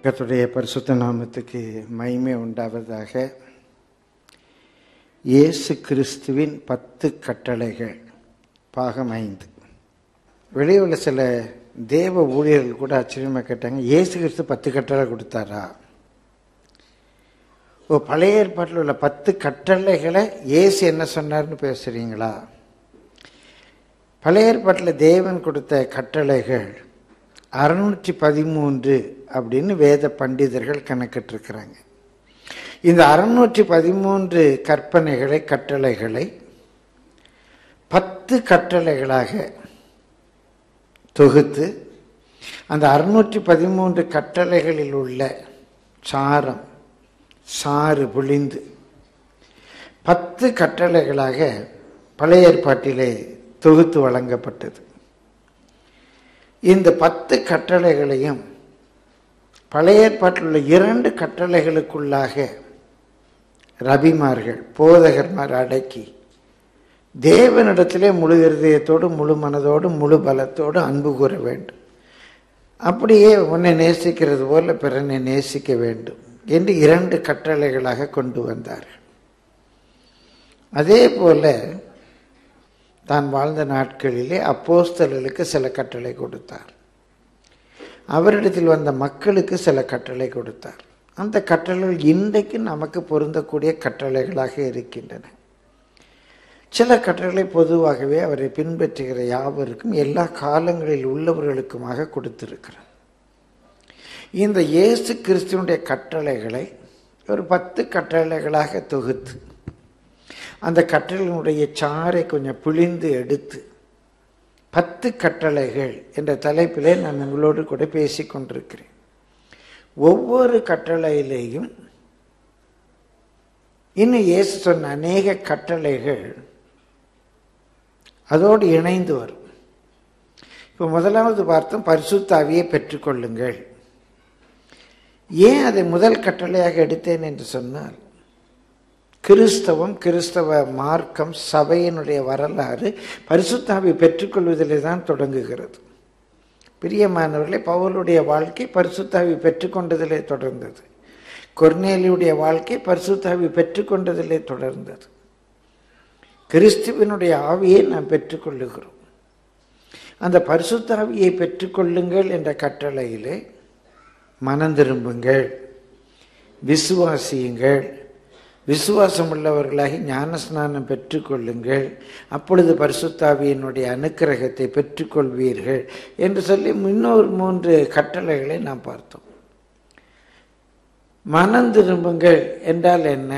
கர்த்தருடைய பரிசுத்த நாமத்துக்கு மகிமை உண்டாவதாக இயேசு கிறிஸ்துவின் பத்து கட்டளைகள் பாகம் ஐந்து வெளியே உள்ள சில தேவ ஊழியர்கள் கூட ஆச்சரியமாக கேட்டாங்க இயேசு கிறிஸ்து பத்து கட்டளை கொடுத்தாரா ஓ பழைய ஏற்பாட்டில் உள்ள பத்து கட்டளைகளை இயேசு என்ன சொன்னார்னு பேசுகிறீங்களா பழைய ஏற்பாட்டில் தேவன் கொடுத்த கட்டளைகள் அறுநூற்றி பதிமூன்று அப்படின்னு வேத பண்டிதர்கள் கணக்கிட்டிருக்கிறாங்க இந்த அறுநூற்றி பதிமூன்று கற்பனைகளை கட்டளைகளை பத்து கட்டளைகளாக தொகுத்து அந்த அறுநூற்றி பதிமூன்று கட்டளைகளில் உள்ள சாரம் சாறு பொழிந்து பத்து கட்டளைகளாக பழைய ஏற்பாட்டிலே தொகுத்து வழங்கப்பட்டது இந்த பத்து கட்டளைகளையும் பழைய ஏற்பாட்டில் உள்ள இரண்டு கட்டளைகளுக்குள்ளாக ரபிமார்கள் போதகர்மார் அடக்கி தேவனிடத்திலே முழு இருதயத்தோடு முழு மனதோடு முழு பலத்தோடு அன்பு கூற வேண்டும் அப்படியே உன்னை நேசிக்கிறது போல பிறனை நேசிக்க வேண்டும் என்று இரண்டு கட்டளைகளாக கொண்டு வந்தார்கள் அதே போல தான் வாழ்ந்த நாட்களிலே அப்போஸ்தலர்களுக்கு சில கட்டளை கொடுத்தார் அவரிடத்தில் வந்த மக்களுக்கு சில கட்டளை கொடுத்தார் அந்த கட்டளைகள் இன்றைக்கு நமக்கு பொருந்தக்கூடிய கட்டளைகளாக இருக்கின்றன சில கட்டளை பொதுவாகவே அவரை பின்பற்றுகிற யாவருக்கும் எல்லா காலங்களில் உள்ளவர்களுக்குமாக கொடுத்திருக்கிறார் இந்த இயேசு கிறிஸ்துவனுடைய கட்டளைகளை ஒரு பத்து கட்டளைகளாக தொகுத்து அந்த கட்டளையினுடைய சாறை கொஞ்சம் பிழிந்து எடுத்து பத்து கட்டளைகள் என்ற தலைப்பிலே நான் உங்களோடு கூட பேசி கொண்டிருக்கிறேன் ஒவ்வொரு கட்டளையிலேயும் இன்னும் இயேசு சொன்ன அநேக கட்டளைகள் அதோடு இணைந்து வரும் இப்போ முதலாவது பார்த்தோம் பரிசுத்தாவியை பெற்றுக்கொள்ளுங்கள் ஏன் அதை முதல் கட்டளையாக எடுத்தேன் என்று சொன்னால் கிறிஸ்தவம் கிறிஸ்தவ மார்க்கம் சபையினுடைய வரலாறு பரிசுத்தாவை பெற்றுக்கொள்வதிலே தான் தொடங்குகிறது பிரியமானவர்களே பவுலுடைய வாழ்க்கை பரிசுத்தாவி பெற்றுக்கொண்டதிலே தொடர்ந்தது கொர்னேலியுடைய வாழ்க்கை பரிசுத்தாவி பெற்றுக்கொண்டதிலே தொடர்ந்தது கிறிஸ்துவனுடைய ஆவியை நாம் பெற்றுக்கொள்ளுகிறோம் அந்த பரிசுத்தாவியை பெற்றுக்கொள்ளுங்கள் என்ற கட்டளையிலே மனம் திரும்புங்கள் விசுவாசியுங்கள் விசுவாசம் உள்ளவர்களாகி ஞானஸ்நானம் பெற்றுக்கொள்ளுங்கள் அப்பொழுது பரிசுத்தாவியினுடைய அனுக்கிரகத்தை பெற்றுக்கொள்வீர்கள் என்று சொல்லி இன்னொரு மூன்று கட்டளைகளை நாம் பார்த்தோம் மனம் திரும்புங்கள் என்றால் என்ன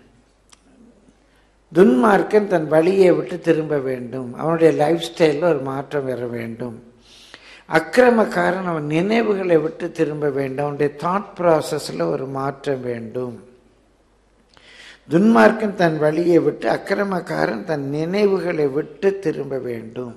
துன்மார்க்கன் தன் வழியை விட்டு திரும்ப வேண்டும் அவனுடைய லைஃப் ஸ்டைலில் ஒரு மாற்றம் வர வேண்டும் அக்கிரமக்காரன் அவன் நினைவுகளை விட்டு திரும்ப வேண்டும் அவனுடைய தாட் ப்ராசஸில் ஒரு மாற்றம் வேண்டும் துன்மார்க்கன் தன் வழியை விட்டு அக்கிரமக்காரன் தன் நினைவுகளை விட்டு திரும்ப வேண்டும்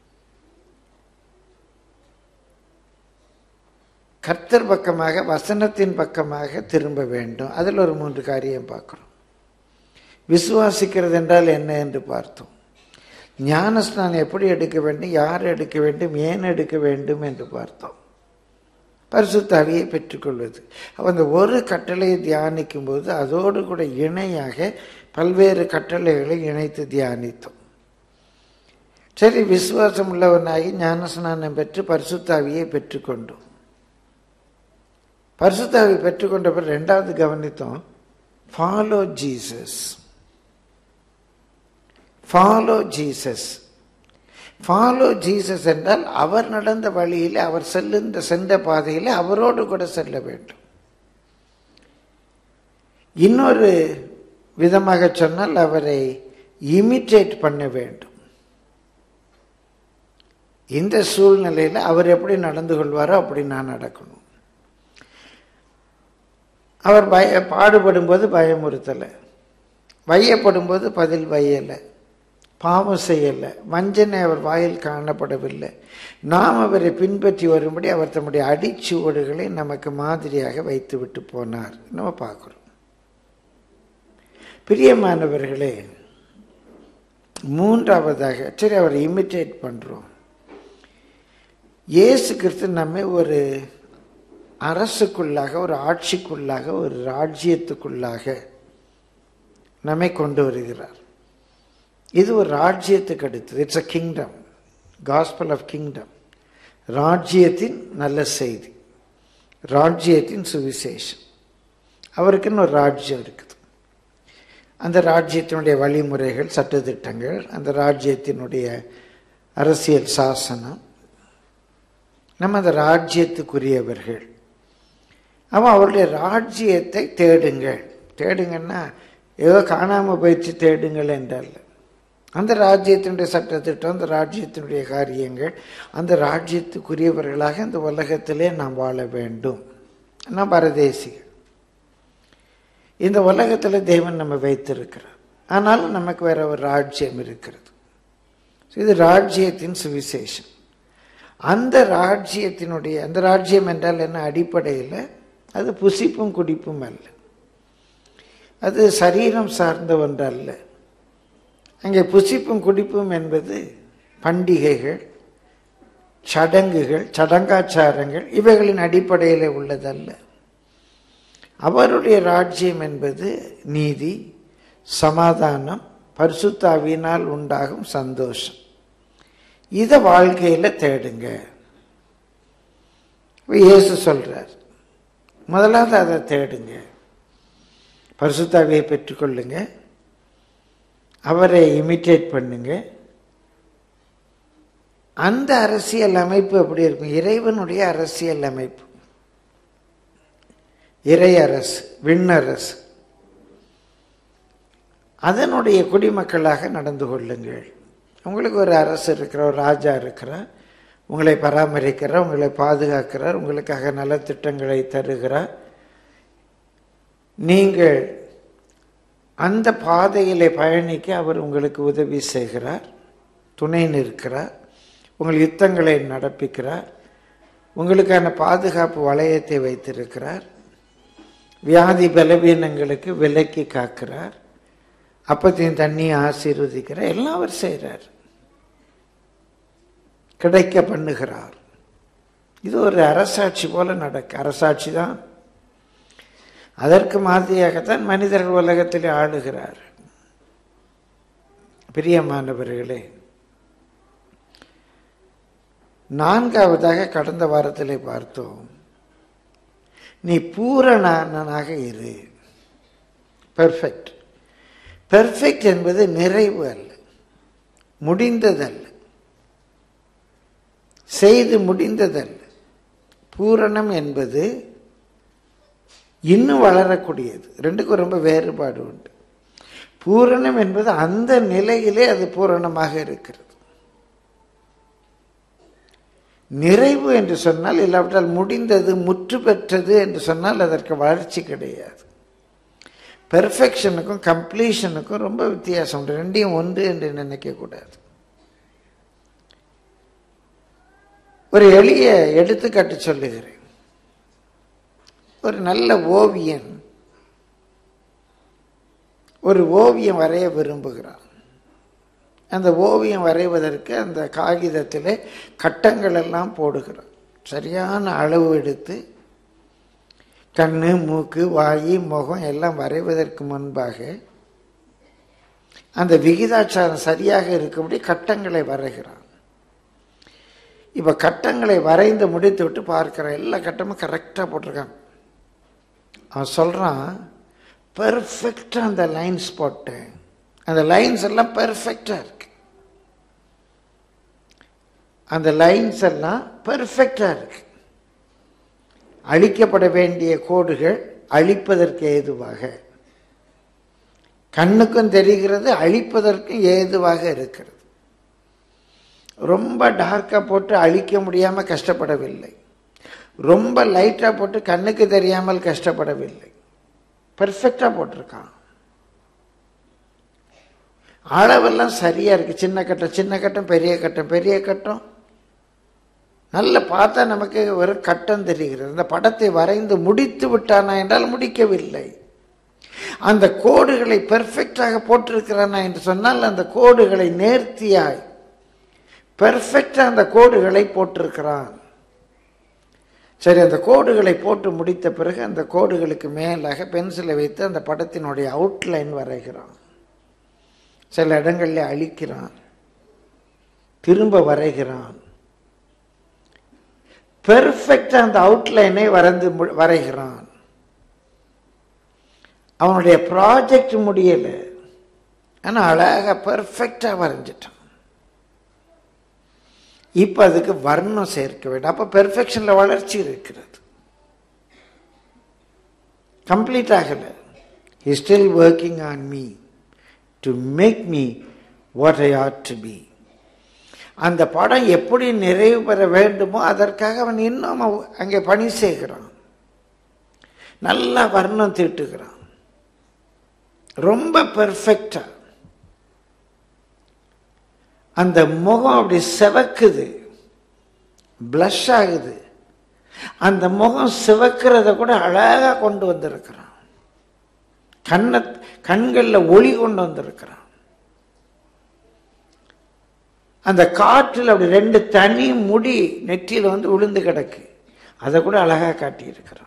கர்த்தர் பக்கமாக வசனத்தின் பக்கமாக திரும்ப வேண்டும் அதில் ஒரு மூன்று காரியம் பார்க்குறோம் விசுவாசிக்கிறது என்றால் என்ன என்று பார்த்தோம் ஞானஸ்நானம் எப்படி எடுக்க வேண்டும் யார் எடுக்க வேண்டும் ஏன் எடுக்க வேண்டும் என்று பார்த்தோம் பரிசுத்தாவியை பெற்றுக்கொள்வது அப்போ அந்த ஒரு கட்டளையை தியானிக்கும் போது அதோடு கூட இணையாக பல்வேறு கட்டளைகளை இணைத்து தியானித்தோம் சரி விசுவாசம் உள்ளவனாகி ஞானஸ்நானம் பெற்று பரிசுத்தாவியை பெற்றுக்கொண்டோம் பரிசுத்தாவி பெற்றுக்கொண்ட பிறகு ரெண்டாவது கவனித்தோம் follow Jesus follow Jesus follow Jesus என்றால் அவர் நடந்த வழியில் அவர் செல்லுந்த சென்ற பாதையில் அவரோடு கூட செல்ல வேண்டும் இன்னொரு விதமாக சொன்னால் அவரை இமிட்டேட் பண்ண வேண்டும் இந்த சூழ்நிலையில் அவர் எப்படி நடந்து கொள்வாரோ அப்படி நான் நடக்கணும் அவர் பய பாடுபடும் போது பயமுறுத்தலை வையப்படும் போது பதில் வையலை பாவம் செய்யலை வஞ்சனை அவர் வாயில் காணப்படவில்லை நாம் அவரை பின்பற்றி வரும்படி அவர் தம்முடைய அடிச்சுவடுகளை நமக்கு மாதிரியாக வைத்து விட்டு போனார் நம்ம பார்க்குறோம் பிரியமானவர்களே மூன்றாவதாக சரி அவரை இமிட்டேட் பண்ணுறோம் இயேசு கிறிஸ்து நம்மை ஒரு அரசுக்குள்ளாக ஒரு ஆட்சிக்குள்ளாக ஒரு ராஜ்யத்துக்குள்ளாக நம்மை கொண்டு வருகிறார் இது ஒரு ராஜ்யத்துக்கு அடுத்தது it's a kingdom gospel of kingdom ராஜ்யத்தின் நல்ல செய்தி ராஜ்யத்தின் சுவிசேஷம் அவருக்குன்னு ஒரு ராஜ்யம் இருக்குது அந்த ராஜ்யத்தினுடைய வழிமுறைகள் சட்டத்திட்டங்கள் அந்த ராஜ்யத்தினுடைய அரசியல் சாசனம் நம்ம அந்த ராஜ்யத்துக்குரியவர்கள் அவன் அவருடைய ராஜ்யத்தை தேடுங்கள் தேடுங்கன்னா ஏதோ காணாமல் போயிடுச்சு தேடுங்கள் என்றால் அந்த ராஜ்யத்தினுடைய சட்டத்திட்டம் அந்த ராஜ்யத்தினுடைய காரியங்கள் அந்த ராஜ்யத்துக்குரியவர்களாக இந்த உலகத்திலே நாம் வாழ வேண்டும் நாம் பரதேசிகள் இந்த உலகத்தில் தேவன் நம்ம வைத்திருக்கிறார் ஆனாலும் நமக்கு வேற ஒரு ராஜ்யம் இருக்கிறது இது ராஜ்யத்தின் சுவிசேஷம் அந்த ராஜ்யத்தினுடைய அந்த ராஜ்யம் என்றால் என்ன அடிப்படையில் அது புசிப்பும் குடிப்பும் அல்ல அது சரீரம் சார்ந்த ஒன்று அல்ல அங்கே புசிப்பும் குடிப்பும் என்பது பண்டிகைகள் சடங்குகள் சடங்காச்சாரங்கள் இவைகளின் அடிப்படையில் உள்ளதல்ல அவருடைய ராஜ்யம் என்பது நீதி சமாதானம் பரிசுத்தாவினால் உண்டாகும் சந்தோஷம் இதை வாழ்க்கையில் தேடுங்க இயேசு சொல்றார் முதலாவது அதை தேடுங்க பரிசுத்தாவியை பெற்றுக்கொள்ளுங்க அவரை இமிட்டேட் பண்ணுங்க அந்த அரசியல் அமைப்பு எப்படி இருக்கும் இறைவனுடைய அரசியல் அமைப்பு இறை அரசு விண்ணரசு அதனுடைய குடிமக்களாக நடந்து கொள்ளுங்கள் உங்களுக்கு ஒரு அரசு இருக்கிற ஒரு ராஜா இருக்கிறார் உங்களை பராமரிக்கிறார் உங்களை பாதுகாக்கிறார் உங்களுக்காக நலத்திட்டங்களை தருகிறார் நீங்கள் அந்த பாதையிலே பயணிக்க அவர் உங்களுக்கு உதவி செய்கிறார் துணை நிற்கிறார் உங்கள் யுத்தங்களை நடப்பிக்கிறார் உங்களுக்கான பாதுகாப்பு வளையத்தை வைத்திருக்கிறார் வியாதி பலவீனங்களுக்கு விலக்கி காக்கிறார் அப்பத்தையும் தண்ணியை ஆசீர்வதிக்கிறார் எல்லாம் அவர் செய்கிறார் கிடைக்க பண்ணுகிறார் இது ஒரு அரசாட்சி போல நடக்க அரசாட்சி தான் அதற்கு மாதிரியாகத்தான் மனிதர்கள் உலகத்தில் ஆளுகிறார் பிரியமானவர்களே நான்காவதாக கடந்த வாரத்திலே பார்த்தோம் நீ பூரணனாக இரு பெர்ஃபெக்ட் பெர்ஃபெக்ட் என்பது நிறைவு அல்ல முடிந்ததல்ல செய்து முடிந்ததல்ல பூரணம் என்பது இன்னும் வளரக்கூடியது ரெண்டுக்கும் ரொம்ப வேறுபாடு உண்டு பூரணம் என்பது அந்த நிலையிலே அது பூரணமாக இருக்கிறது நிறைவு என்று சொன்னால் இல்லாவிட்டால் முடிந்தது முற்று பெற்றது என்று சொன்னால் அதற்கு வளர்ச்சி கிடையாது பெர்ஃபெக்ஷனுக்கும் கம்ப்ளீஷனுக்கும் ரொம்ப வித்தியாசம் உண்டு ரெண்டையும் ஒன்று என்று நினைக்கக்கூடாது ஒரு எளிய எடுத்துக்காட்டு சொல்லுகிறேன் ஒரு நல்ல ஓவியன் ஒரு ஓவியம் வரைய விரும்புகிறான் அந்த ஓவியம் வரைவதற்கு அந்த காகிதத்தில் கட்டங்கள் எல்லாம் போடுகிறான் சரியான அளவு எடுத்து கண்ணு மூக்கு வாய் முகம் எல்லாம் வரைவதற்கு முன்பாக அந்த விகிதாச்சாரம் சரியாக இருக்கும்படி கட்டங்களை வரைகிறான் இப்போ கட்டங்களை வரைந்து முடித்து விட்டு பார்க்குறான் எல்லா கட்டமும் கரெக்டாக போட்டிருக்கான் அவன் சொல்கிறான் பெர்ஃபெக்டாக அந்த லைன்ஸ் போட்டேன் அந்த லைன்ஸ் எல்லாம் பெர்ஃபெக்டாக இருக்கு அந்த லைன்ஸ் எல்லாம் பெர்ஃபெக்டாக இருக்கு அழிக்கப்பட வேண்டிய கோடுகள் அழிப்பதற்கு ஏதுவாக கண்ணுக்கும் தெரிகிறது அழிப்பதற்கும் ஏதுவாக இருக்கிறது ரொம்ப டார்க்காக போட்டு அழிக்க முடியாமல் கஷ்டப்படவில்லை ரொம்ப லைட்டாக போட்டு கண்ணுக்கு தெரியாமல் கஷ்டப்படவில்லை பெர்ஃபெக்டாக போட்டிருக்கான் அளவெல்லாம் சரியாக இருக்குது சின்ன கட்டம் சின்ன கட்டம் பெரிய கட்டம் பெரிய கட்டம் நல்ல பார்த்தா நமக்கு ஒரு கட்டம் தெரிகிறது அந்த படத்தை வரைந்து முடித்து விட்டானா என்றால் முடிக்கவில்லை அந்த கோடுகளை பெர்ஃபெக்டாக போட்டிருக்கிறானா என்று சொன்னால் அந்த கோடுகளை நேர்த்தியாய் பெர்ஃபெக்டாக அந்த கோடுகளை போட்டிருக்கிறான் சரி அந்த கோடுகளை போட்டு முடித்த பிறகு அந்த கோடுகளுக்கு மேலாக பென்சிலை வைத்து அந்த படத்தினுடைய அவுட்லைன் வரைகிறான் சில இடங்களில் அழிக்கிறான் திரும்ப வரைகிறான் பெர்ஃபெக்டா அந்த அவுட்லைனை வரைந்து மு- வரைகிறான் அவனுடைய ப்ராஜெக்ட் முடியல ஆனா அழகா பெர்ஃபெக்டா வரைஞ்சிட்டான் இப்ப அதுக்கு வர்ணம் சேர்க்க வேண்டும் அப்ப பெர்ஃபெக்ஷன்ல வளர்ச்சி இருக்கிறது கம்ப்ளீட் ஆகல he still working on me to make me what I ought to be அந்த படம் எப்படி நிறைவு பெற வேண்டுமோ அதற்காக அவன் இன்னும் அவ- அங்கே பணி செய்கிறான் நல்லா வர்ணம் தீட்டுகிறான் ரொம்ப பெர்ஃபெக்டா அந்த முகம் அப்படி செவக்குது ப்ளஷ் ஆகுது அந்த முகம் சிவக்கிறத கூட அழகா கொண்டு வந்திருக்கிறான் கண்ண கண்கள்ல ஒளி கொண்டு வந்திருக்கிறான் அந்த காற்றில் அப்படி ரெண்டு தனி முடி நெற்றியில வந்து விழுந்து கிடக்கு அதை கூட அழகா காட்டியிருக்கிறான்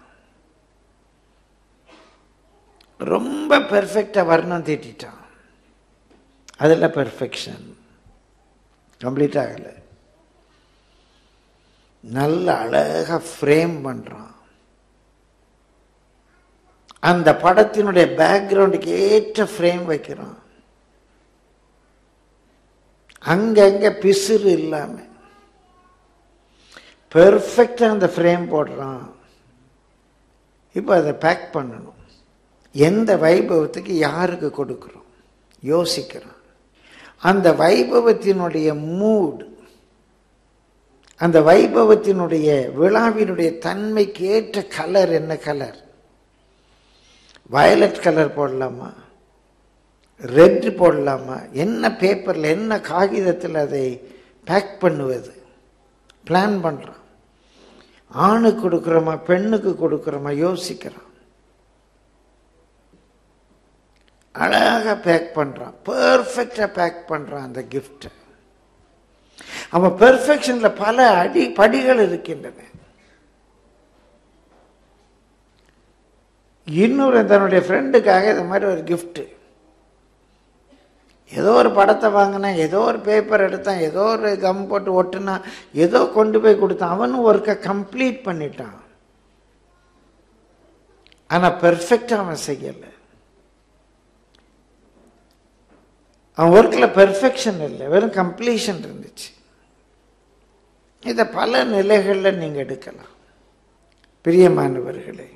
ரொம்ப பெர்ஃபெக்டா வர்ணம் தீட்டிட்டான் அதுல பெர்ஃபெக்ஷன் கம்ப்ளீட் ஆகல நல்ல அழகா ஃப்ரேம் பண்றான் அந்த படத்தினுடைய பேக்ரவுண்டுக்கு ஏற்ற ஃப்ரேம் வைக்கிறான் அங்கங்க பிசுறு இல்லாம பெர்ஃபெக்டா அந்த ஃப்ரேம் போடுறான் இப்போ அதை பேக் பண்ணணும் எந்த வைபவத்துக்கு யாருக்கு கொடுக்குறோம் யோசிக்கிறோம் அந்த வைபவத்தினுடைய மூட் அந்த வைபவத்தினுடைய விழாவினுடைய தன்மைக்கு ஏற்ற கலர் என்ன கலர் வயலட் கலர் போடலாமா ரெட் போடலாமா என்ன பேப்பரில் என்ன காகிதத்தில் அதை பேக் பண்ணுவது பிளான் பண்ணுறான் ஆணுக்கு கொடுக்குறோமா பெண்ணுக்கு கொடுக்குறோமா யோசிக்கிறான் அழகா பேக் பண்றான் பெர்ஃபெக்டா பேக் பண்றான் அந்த கிஃப்ட் அவன் பெர்ஃபெக்ஷன்ல பல அடி படிகள் இருக்கின்றன இன்னொரு தன்னுடைய ஃப்ரெண்டுக்காக இந்த மாதிரி ஒரு gift ஏதோ ஒரு படத்தை வாங்கினான் ஏதோ ஒரு பேப்பர் எடுத்தான் ஏதோ ஒரு கம் போட்டு ஒட்டுனா ஏதோ கொண்டு போய் கொடுத்தான் அவனும் ஒர்க்கை கம்ப்ளீட் பண்ணிட்டான் ஆனா பெர்ஃபெக்டா அவன் செய்யலை அவன் ஒர்க்கில் பெர்ஃபெக்ஷன் இல்லை வெறும் கம்ப்ளீஷன் இருந்துச்சு இதை பல நிலைகளில் நீங்கள் எடுக்கலாம் பிரியமானவர்களே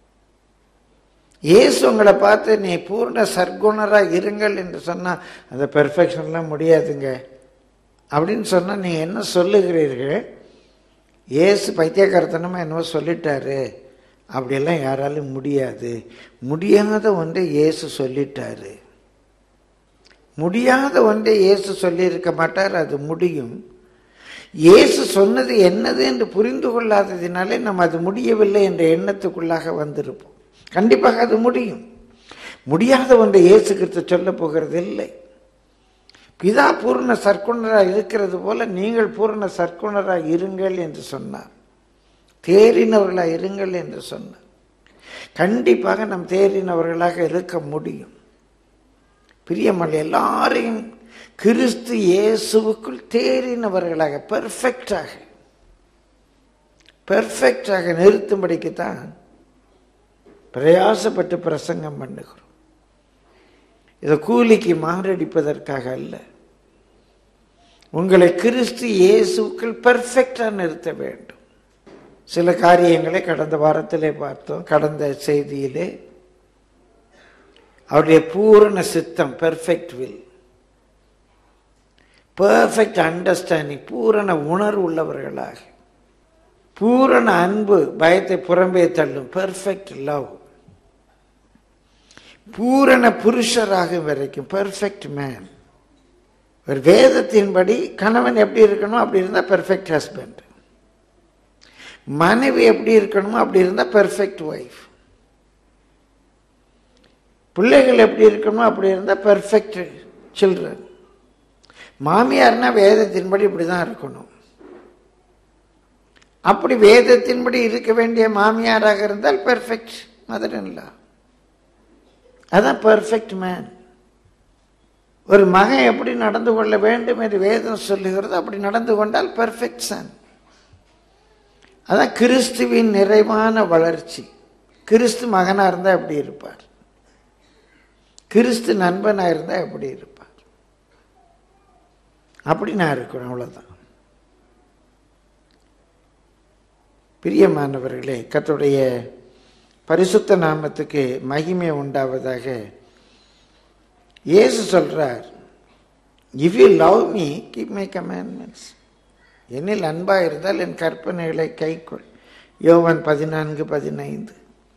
இயேசு உங்களை பார்த்து நீ பூர்ண சர்க்குணராக இருங்கள் என்று சொன்னால் அந்த பெர்ஃபெக்ஷன்லாம் முடியாதுங்க அப்படின்னு சொன்னால் நீங்கள் என்ன சொல்லுகிறீர்கள் இயேசு பைத்தியக்காரத்தனமாக என்னவோ சொல்லிட்டாரு அப்படியெல்லாம் யாராலும் முடியாது முடியாத ஒன்றை இயேசு சொல்லிட்டாரு முடியாத ஒன்றை இயேசு சொல்லியிருக்க மாட்டார் அது முடியும் இயேசு சொன்னது என்னது என்று புரிந்து கொள்ளாததினாலே நம்ம அது முடியவில்லை என்ற எண்ணத்துக்குள்ளாக வந்திருப்போம் கண்டிப்பாக அது முடியும் முடியாத ஒன்றை இயேசு கிறிஸ்து சொல்ல போகிறது இல்லை பிதா பூர்ண சர்க்குணராக இருக்கிறது போல நீங்கள் பூர்ண சர்க்குணராக இருங்கள் என்று சொன்னார் தேறினவர்களாக இருங்கள் என்று சொன்னார் கண்டிப்பாக நம் தேறினவர்களாக இருக்க முடியும் பிரியமல் எல்லாரையும் கிறிஸ்து இயேசுவுக்குள் தேறினவர்களாக பெர்ஃபெக்டாக பெர்ஃபெக்டாக நிறுத்தும்படிக்குத்தான் பிரயாசப்பட்டு பிரசங்கம் பண்ணுகிறோம் இதை கூலிக்கு மாரடிப்பதற்காக அல்ல உங்களை கிறிஸ்து இயேசுக்குள் பெர்ஃபெக்டா நிறுத்த வேண்டும் சில காரியங்களை கடந்த வாரத்திலே பார்த்தோம் கடந்த செய்தியிலே அவருடைய பூரண சித்தம் பெர்ஃபெக்ட் வில் பெர்ஃபெக்ட் அண்டர்ஸ்டாண்டிங் பூரண உணர்வு உள்ளவர்களாக பூரண அன்பு பயத்தை புறம்பே தள்ளும் பெர்ஃபெக்ட் லவ் பூரண புருஷராக வரைக்கும் பெர்ஃபெக்ட் மேன் ஒரு வேதத்தின்படி கணவன் எப்படி இருக்கணும் அப்படி இருந்தால் பெர்ஃபெக்ட் ஹஸ்பண்ட் மனைவி எப்படி இருக்கணுமோ அப்படி இருந்தால் பெர்ஃபெக்ட் ஒய்ஃப் பிள்ளைகள் எப்படி இருக்கணுமோ அப்படி இருந்தால் பெர்ஃபெக்ட் சில்ட்ரன் மாமியார்னா வேதத்தின்படி இப்படி தான் இருக்கணும் அப்படி வேதத்தின்படி இருக்க வேண்டிய மாமியாராக இருந்தால் பெர்ஃபெக்ட் மதர் இல்லா அதான் பெர்ஃபெக்ட் மேன் ஒரு மகன் எப்படி நடந்து கொள்ள வேண்டும் என்று வேதம் சொல்லுகிறது அப்படி நடந்து கொண்டால் பெர்ஃபெக்ட் சன் அதான் கிறிஸ்துவின் நிறைவான வளர்ச்சி கிறிஸ்து மகனாக இருந்தால் எப்படி இருப்பார் கிறிஸ்து நண்பனாக இருந்தால் எப்படி இருப்பார் அப்படி நான் இருக்கணும் அவ்வளோதான் பிரியமானவர்களே கத்துடைய பரிசுத்த நாமத்துக்கு மகிமை உண்டாவதாக இயேசு சொல்றார் if you love me keep my commandments என்னில் அன்பாக இருந்தால் என் கற்பனைகளை கைக்கொள் யோவான் பதினான்கு பதினைந்து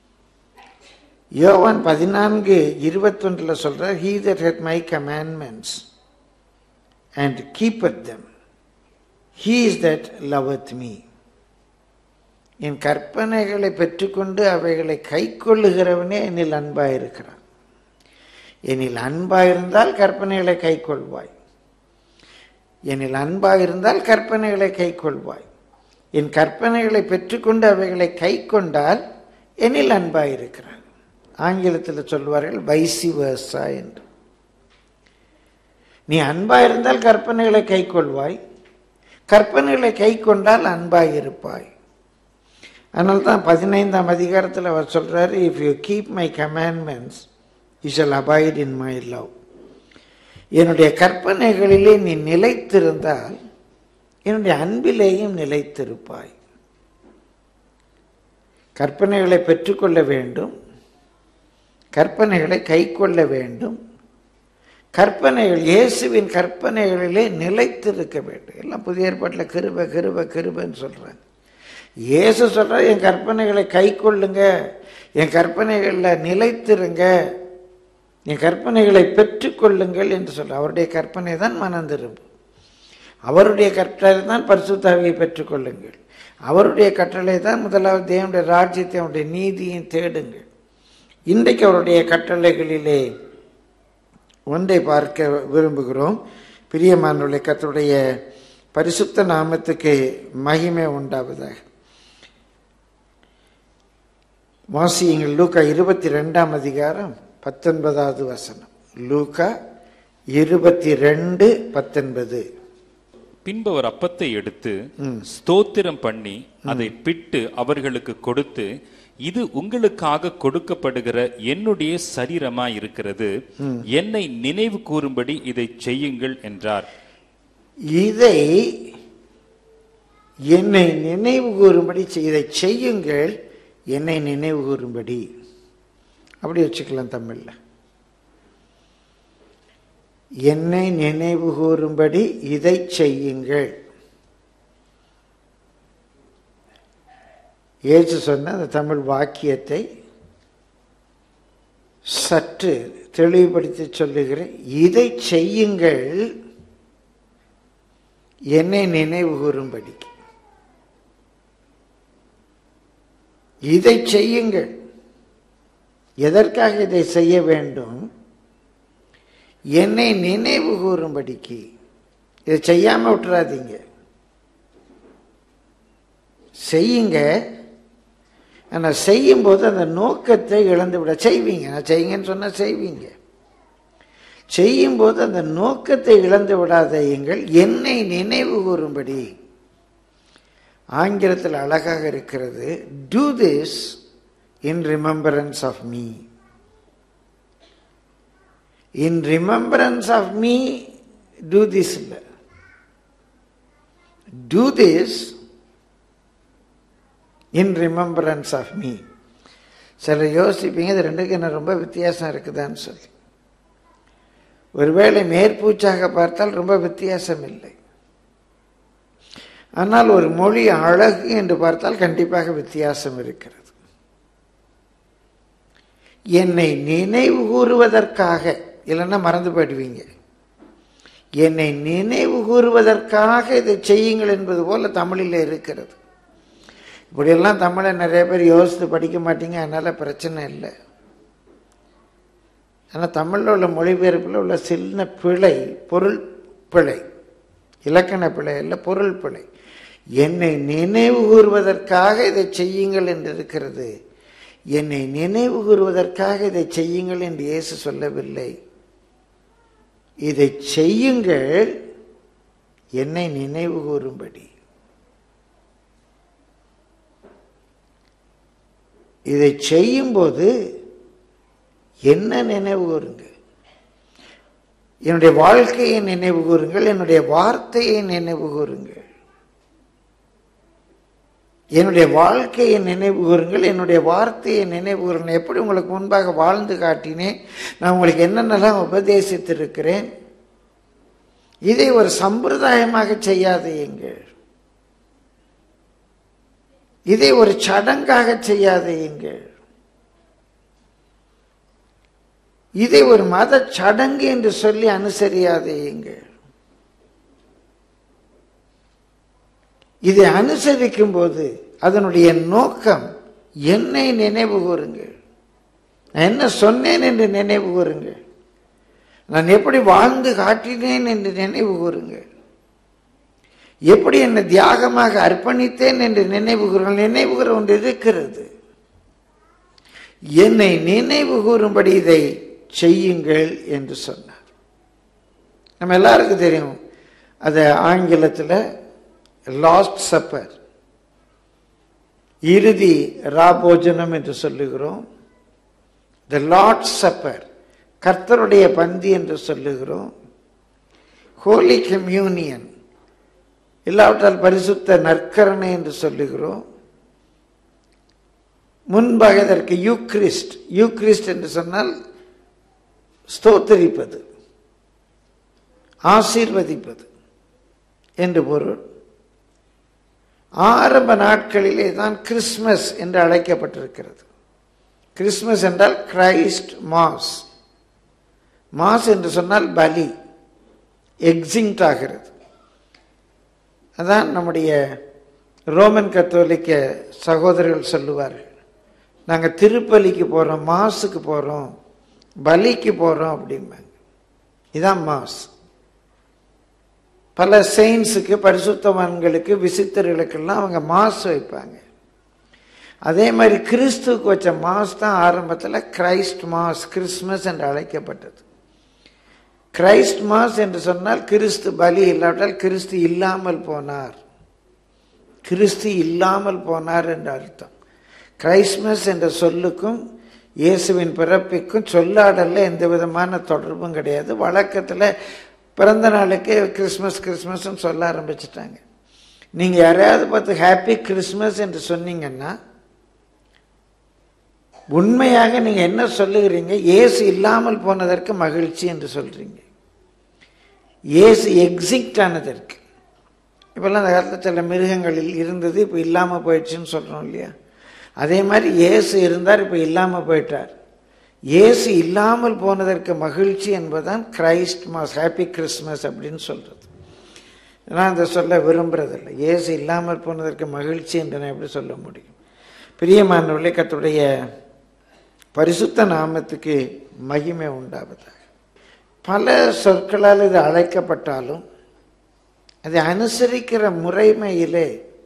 யோவான் பதினான்கு இருபத்தொன்றில் சொல்றார் he that hath my commandments and keepeth them he is that loveth me என் கற்பனைகளை பெற்றுக்கொண்டு அவைகளை கை கொள்ளுகிறவனே என்னில் அன்பாக இருக்கிறான் என்னில் அன்பாக இருந்தால் கற்பனைகளை கை கொள்வாய் என்னில் அன்பாக இருந்தால் கற்பனைகளை கை கொள்வாய் என் கற்பனைகளை பெற்றுக்கொண்டு அவைகளை கை கொண்டால் என்னில் அன்பாக இருக்கிறான் ஆங்கிலத்தில் சொல்வார்கள் வைசி வேர்சா என்று நீ அன்பாக இருந்தால் கற்பனைகளை கை கொள்வாய் கற்பனைகளை கை கொண்டால் அன்பாக இருப்பாய் அதனால தான் பதினைந்தாம் அதிகாரத்தில் அவர் சொல்றாரு if you keep my commandments you shall abide in my love என்னுடைய கற்பனைகளிலே நீ நிலைத்திருந்தால் என்னுடைய அன்பிலேயும் நிலைத்திருப்பாய் கற்பனைகளை பெற்றுக்கொள்ள வேண்டும் கற்பனைகளை கை கொள்ள வேண்டும் கற்பனைகள் இயேசுவின் கற்பனைகளிலே நிலைத்திருக்க வேண்டும் எல்லாம் புதிய ஏற்பாட்டில் கிருப கிருப கிருபன்னு சொல்றாங்க இயேசு சொல்றார் என் கற்பனைகளை கை கொள்ளுங்க என் கற்பனைகளில் நிலைத்திருங்க என் கற்பனைகளை பெற்றுக்கொள்ளுங்கள் என்று சொல்ற அவருடைய கற்பனை தான் மனம் திரும்பும் அவருடைய கட்டளை தான் பரிசுத்தாவியை பெற்றுக்கொள்ளுங்கள் அவருடைய கட்டளை தான் முதலாவது தேவனுடைய ராஜ்யத்தை அவருடைய நீதியும் தேடுங்கள் இன்றைக்கு அவருடைய கட்டளைகளிலே ஒன்றை பார்க்க விரும்புகிறோம் பிரியமானுடைய கத்தருடைய பரிசுத்த நாமத்துக்கு மகிமை உண்டாவதாக வாசியுங்கள் லூக்கா இருபத்தி ரெண்டாம் அதிகாரம் பத்தொன்பதாவது வசனம் லூக்கா இருபத்தி ரெண்டு பத்தொன்பது பின்பு அவர் அப்பத்தை எடுத்து ஸ்தோத்திரம் பண்ணி அதை பிட்டு அவர்களுக்கு கொடுத்து இது உங்களுக்காக கொடுக்கப்படுகிற என்னுடைய சரீரமா இருக்கிறது என்னை நினைவு கூறும்படி இதை செய்யுங்கள் என்றார் இதை என்னை நினைவு கூறும்படி செய்- இதை செய்யுங்கள் என்னை நினைவு கூறும்படி அப்படி வச்சுக்கலாம் தமிழ்ல என்னை நினைவு கூறும்படி இதை செய்யுங்கள் ஏசு சொன்ன அந்த தமிழ் வாக்கியத்தை சற்று தெளிவுபடுத்தி சொல்லுகிறேன் இதை செய்யுங்கள் என்னை நினைவு கூறும்படி இதை செய்யுங்கள் எதற்காக இதை செய்ய வேண்டும் என்னை நினைவு கூறும்படிக்கு இதை செய்யாம விட்டுறாதீங்க செய்யுங்க ஆனால் செய்யும்போது அந்த நோக்கத்தை இழந்து விட செய்வீங்க நான் செய்யுங்கன்னு சொன்னால் செய்வீங்க செய்யும்போது அந்த நோக்கத்தை இழந்து விடாதீங்கள் என்னை நினைவு கூறும்படி ஆங்கிலத்தில் அழகாக இருக்கிறது do this in remembrance of me in remembrance of me do this இல்லை do this in remembrance of me சில யோசிப்பீங்க இது ரெண்டுக்கும் என்ன ரொம்ப வித்தியாசம் இருக்குதான்னு சொல்லி ஒருவேளை மேற்பூச்சாக பார்த்தால் ரொம்ப வித்தியாசம் இல்லை ஆனால் ஒரு மொழி அழகு என்று பார்த்தால் கண்டிப்பாக வித்தியாசம் இருக்கிறது என்னை நினைவு கூறுவதற்காக இல்லைன்னா மறந்து போயிடுவீங்க என்னை நினைவு கூறுவதற்காக இதை செய்யுங்கள் என்பது போல தமிழில் இருக்கிறது இப்படியெல்லாம் தமிழை நிறைய பேர் யோசித்து படிக்க மாட்டீங்க அதனால பிரச்சனை இல்லை ஆனால் தமிழில் உள்ள மொழிபெயர்ப்பில் உள்ள சின்ன பிழை பொருள் பிழை இலக்கண பிழை இல்லை பொருள் பிழை என்னை நினைவு கூறுவதற்காக இதை செய்யுங்கள் என்று இருக்கிறது என்னை நினைவு கூறுவதற்காக இதை செய்யுங்கள் என்று இயேசு சொல்லவில்லை இதை செய்யுங்கள் என்னை நினைவு கூறும்படி இதை செய்யும்போது என்ன நினைவு கூறுங்க என்னுடைய வாழ்க்கையை நினைவு கூறுங்கள் என்னுடைய வார்த்தையை நினைவு கூறுங்கள் என்னுடைய வாழ்க்கையை நினைவு கூறுங்கள் என்னுடைய வார்த்தையை நினைவு கூறுங்கள் எப்படி உங்களுக்கு முன்பாக வாழ்ந்து காட்டினேன் நான் உங்களுக்கு என்னென்னலாம் உபதேசித்திருக்கிறேன் இதை ஒரு சம்பிரதாயமாக செய்யாதீங்கள் இதை ஒரு சடங்காக செய்யாதீங்கள் இதை ஒரு மத சடங்கு என்று சொல்லி அனுசரியாதீங்கள் இதை அனுசரிக்கும் போது அதனுடைய நோக்கம் என்னை நினைவு கூறுங்கள் நான் என்ன சொன்னேன் என்று நினைவு கூறுங்கள் நான் எப்படி வாழ்ந்து காட்டினேன் என்று நினைவு கூறுங்கள் எப்படி என்னை தியாகமாக அர்ப்பணித்தேன் என்று நினைவு கூறுங்கள் நினைவு கூற ஒன்று இருக்கிறது என்னை நினைவு கூறும்படி இதை செய்யுங்கள் என்று சொன்னார் நம்ம எல்லாருக்கும் தெரியும் அது ஆங்கிலத்தில் லாஸ்ட் சப்பர் இறுதி ராபோஜனம் என்று சொல்லுகிறோம் த லார்ட் சப்பர் கர்த்தருடைய பந்தி என்று சொல்லுகிறோம் ஹோலி கம்யூனியன் இல்லாவிட்டால் பரிசுத்த நற்கரணை என்று சொல்லுகிறோம் முன்பாக இதற்கு யூக்ரிஸ்ட் யூக்ரிஸ்ட் என்று சொன்னால் ஸ்தோத்தரிப்பது ஆசீர்வதிப்பது என்று பொருள் ஆரம்ப நாட்களிலே தான் கிறிஸ்மஸ் என்று அழைக்கப்பட்டிருக்கிறது கிறிஸ்மஸ் என்றால் கிரைஸ்ட் மாஸ் மாஸ் என்று சொன்னால் பலி எக்ஸிங்ட் ஆகிறது அதான் நம்முடைய ரோமன் கத்தோலிக்க சகோதரர்கள் சொல்லுவார்கள் நாங்கள் திருப்பலிக்கு போகிறோம் மாஸுக்கு போகிறோம் பலிக்கு போகிறோம் அப்படிம்பாங்க இதான் மாஸ் பல செயின்ஸுக்கு பரிசுத்தவான்களுக்கு விசித்தர்களுக்கெல்லாம் அவங்க மாஸ் வைப்பாங்க அதே மாதிரி கிறிஸ்துவுக்கு வச்ச மாஸ் தான் ஆரம்பத்தில் கிரைஸ்ட் மாஸ் கிறிஸ்மஸ் என்று அழைக்கப்பட்டது கிரைஸ்ட் மாஸ் என்று சொன்னால் கிறிஸ்து பலி இல்லாவிட்டால் கிறிஸ்து இல்லாமல் போனார் கிறிஸ்து இல்லாமல் போனார் என்று அர்த்தம் கிரைஸ்மஸ் என்ற சொல்லுக்கும் இயேசுவின் பிறப்பிக்கும் சொல்லாடல்ல எந்த விதமான தொடர்பும் கிடையாது வழக்கத்தில் பிறந்த நாளுக்கு கிறிஸ்மஸ் கிறிஸ்மஸ்ன்னு சொல்ல ஆரம்பிச்சிட்டாங்க நீங்கள் யாரையாவது பார்த்து ஹாப்பி கிறிஸ்மஸ் என்று சொன்னீங்கன்னா உண்மையாக நீங்கள் என்ன சொல்லுகிறீங்க இயேசு இல்லாமல் போனதற்கு மகிழ்ச்சி என்று சொல்கிறீங்க இயேசு எக்ஸிக்ட் ஆனதற்கு இப்போல்லாம் அந்த காலத்தில் சில மிருகங்களில் இருந்தது இப்போ இல்லாமல் போயிடுச்சுன்னு சொல்கிறோம் இல்லையா அதே மாதிரி இயேசு இருந்தார் இப்போ இல்லாமல் போயிட்டார் இயேசு இல்லாமல் போனதற்கு மகிழ்ச்சி என்பதுதான் கிரைஸ்ட் மாஸ் ஹாப்பி கிறிஸ்மஸ் அப்படின்னு சொல்கிறது நான் அதை சொல்ல விரும்புறதில்லை இயேசு இல்லாமல் போனதற்கு மகிழ்ச்சி என்று நான் எப்படி சொல்ல முடியும் பிரியமானவர்களே கத்துடைய பரிசுத்த நாமத்துக்கு மகிமை உண்டாவதாக பல சொற்களால் இது அழைக்கப்பட்டாலும் அதை அனுசரிக்கிற முறைமையிலே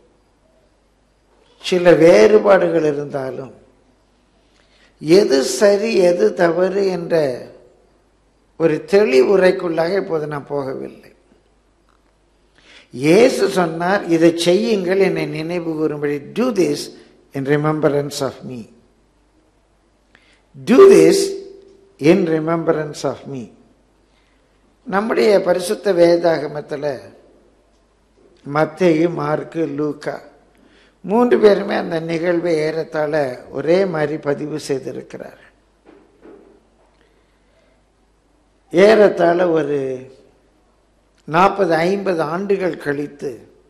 சில வேறுபாடுகள் இருந்தாலும் எது சரி எது தவறு என்ற ஒரு தெளிவுரைக்குள்ளாக இப்போது நான் போகவில்லை இயேசு சொன்னார் இதை செய்யுங்கள் என்னை நினைவு கூறும்படி do this in remembrance of me do this in remembrance of me நம்முடைய பரிசுத்த வேதாகமத்தில் மத்தேயு மார்க்கு லூக்கா மூன்று பேருமே அந்த நிகழ்வை ஏறத்தாழ ஒரே மாதிரி பதிவு செய்திருக்கிறார் ஏறத்தாழ ஒரு நாற்பது ஐம்பது ஆண்டுகள் கழித்து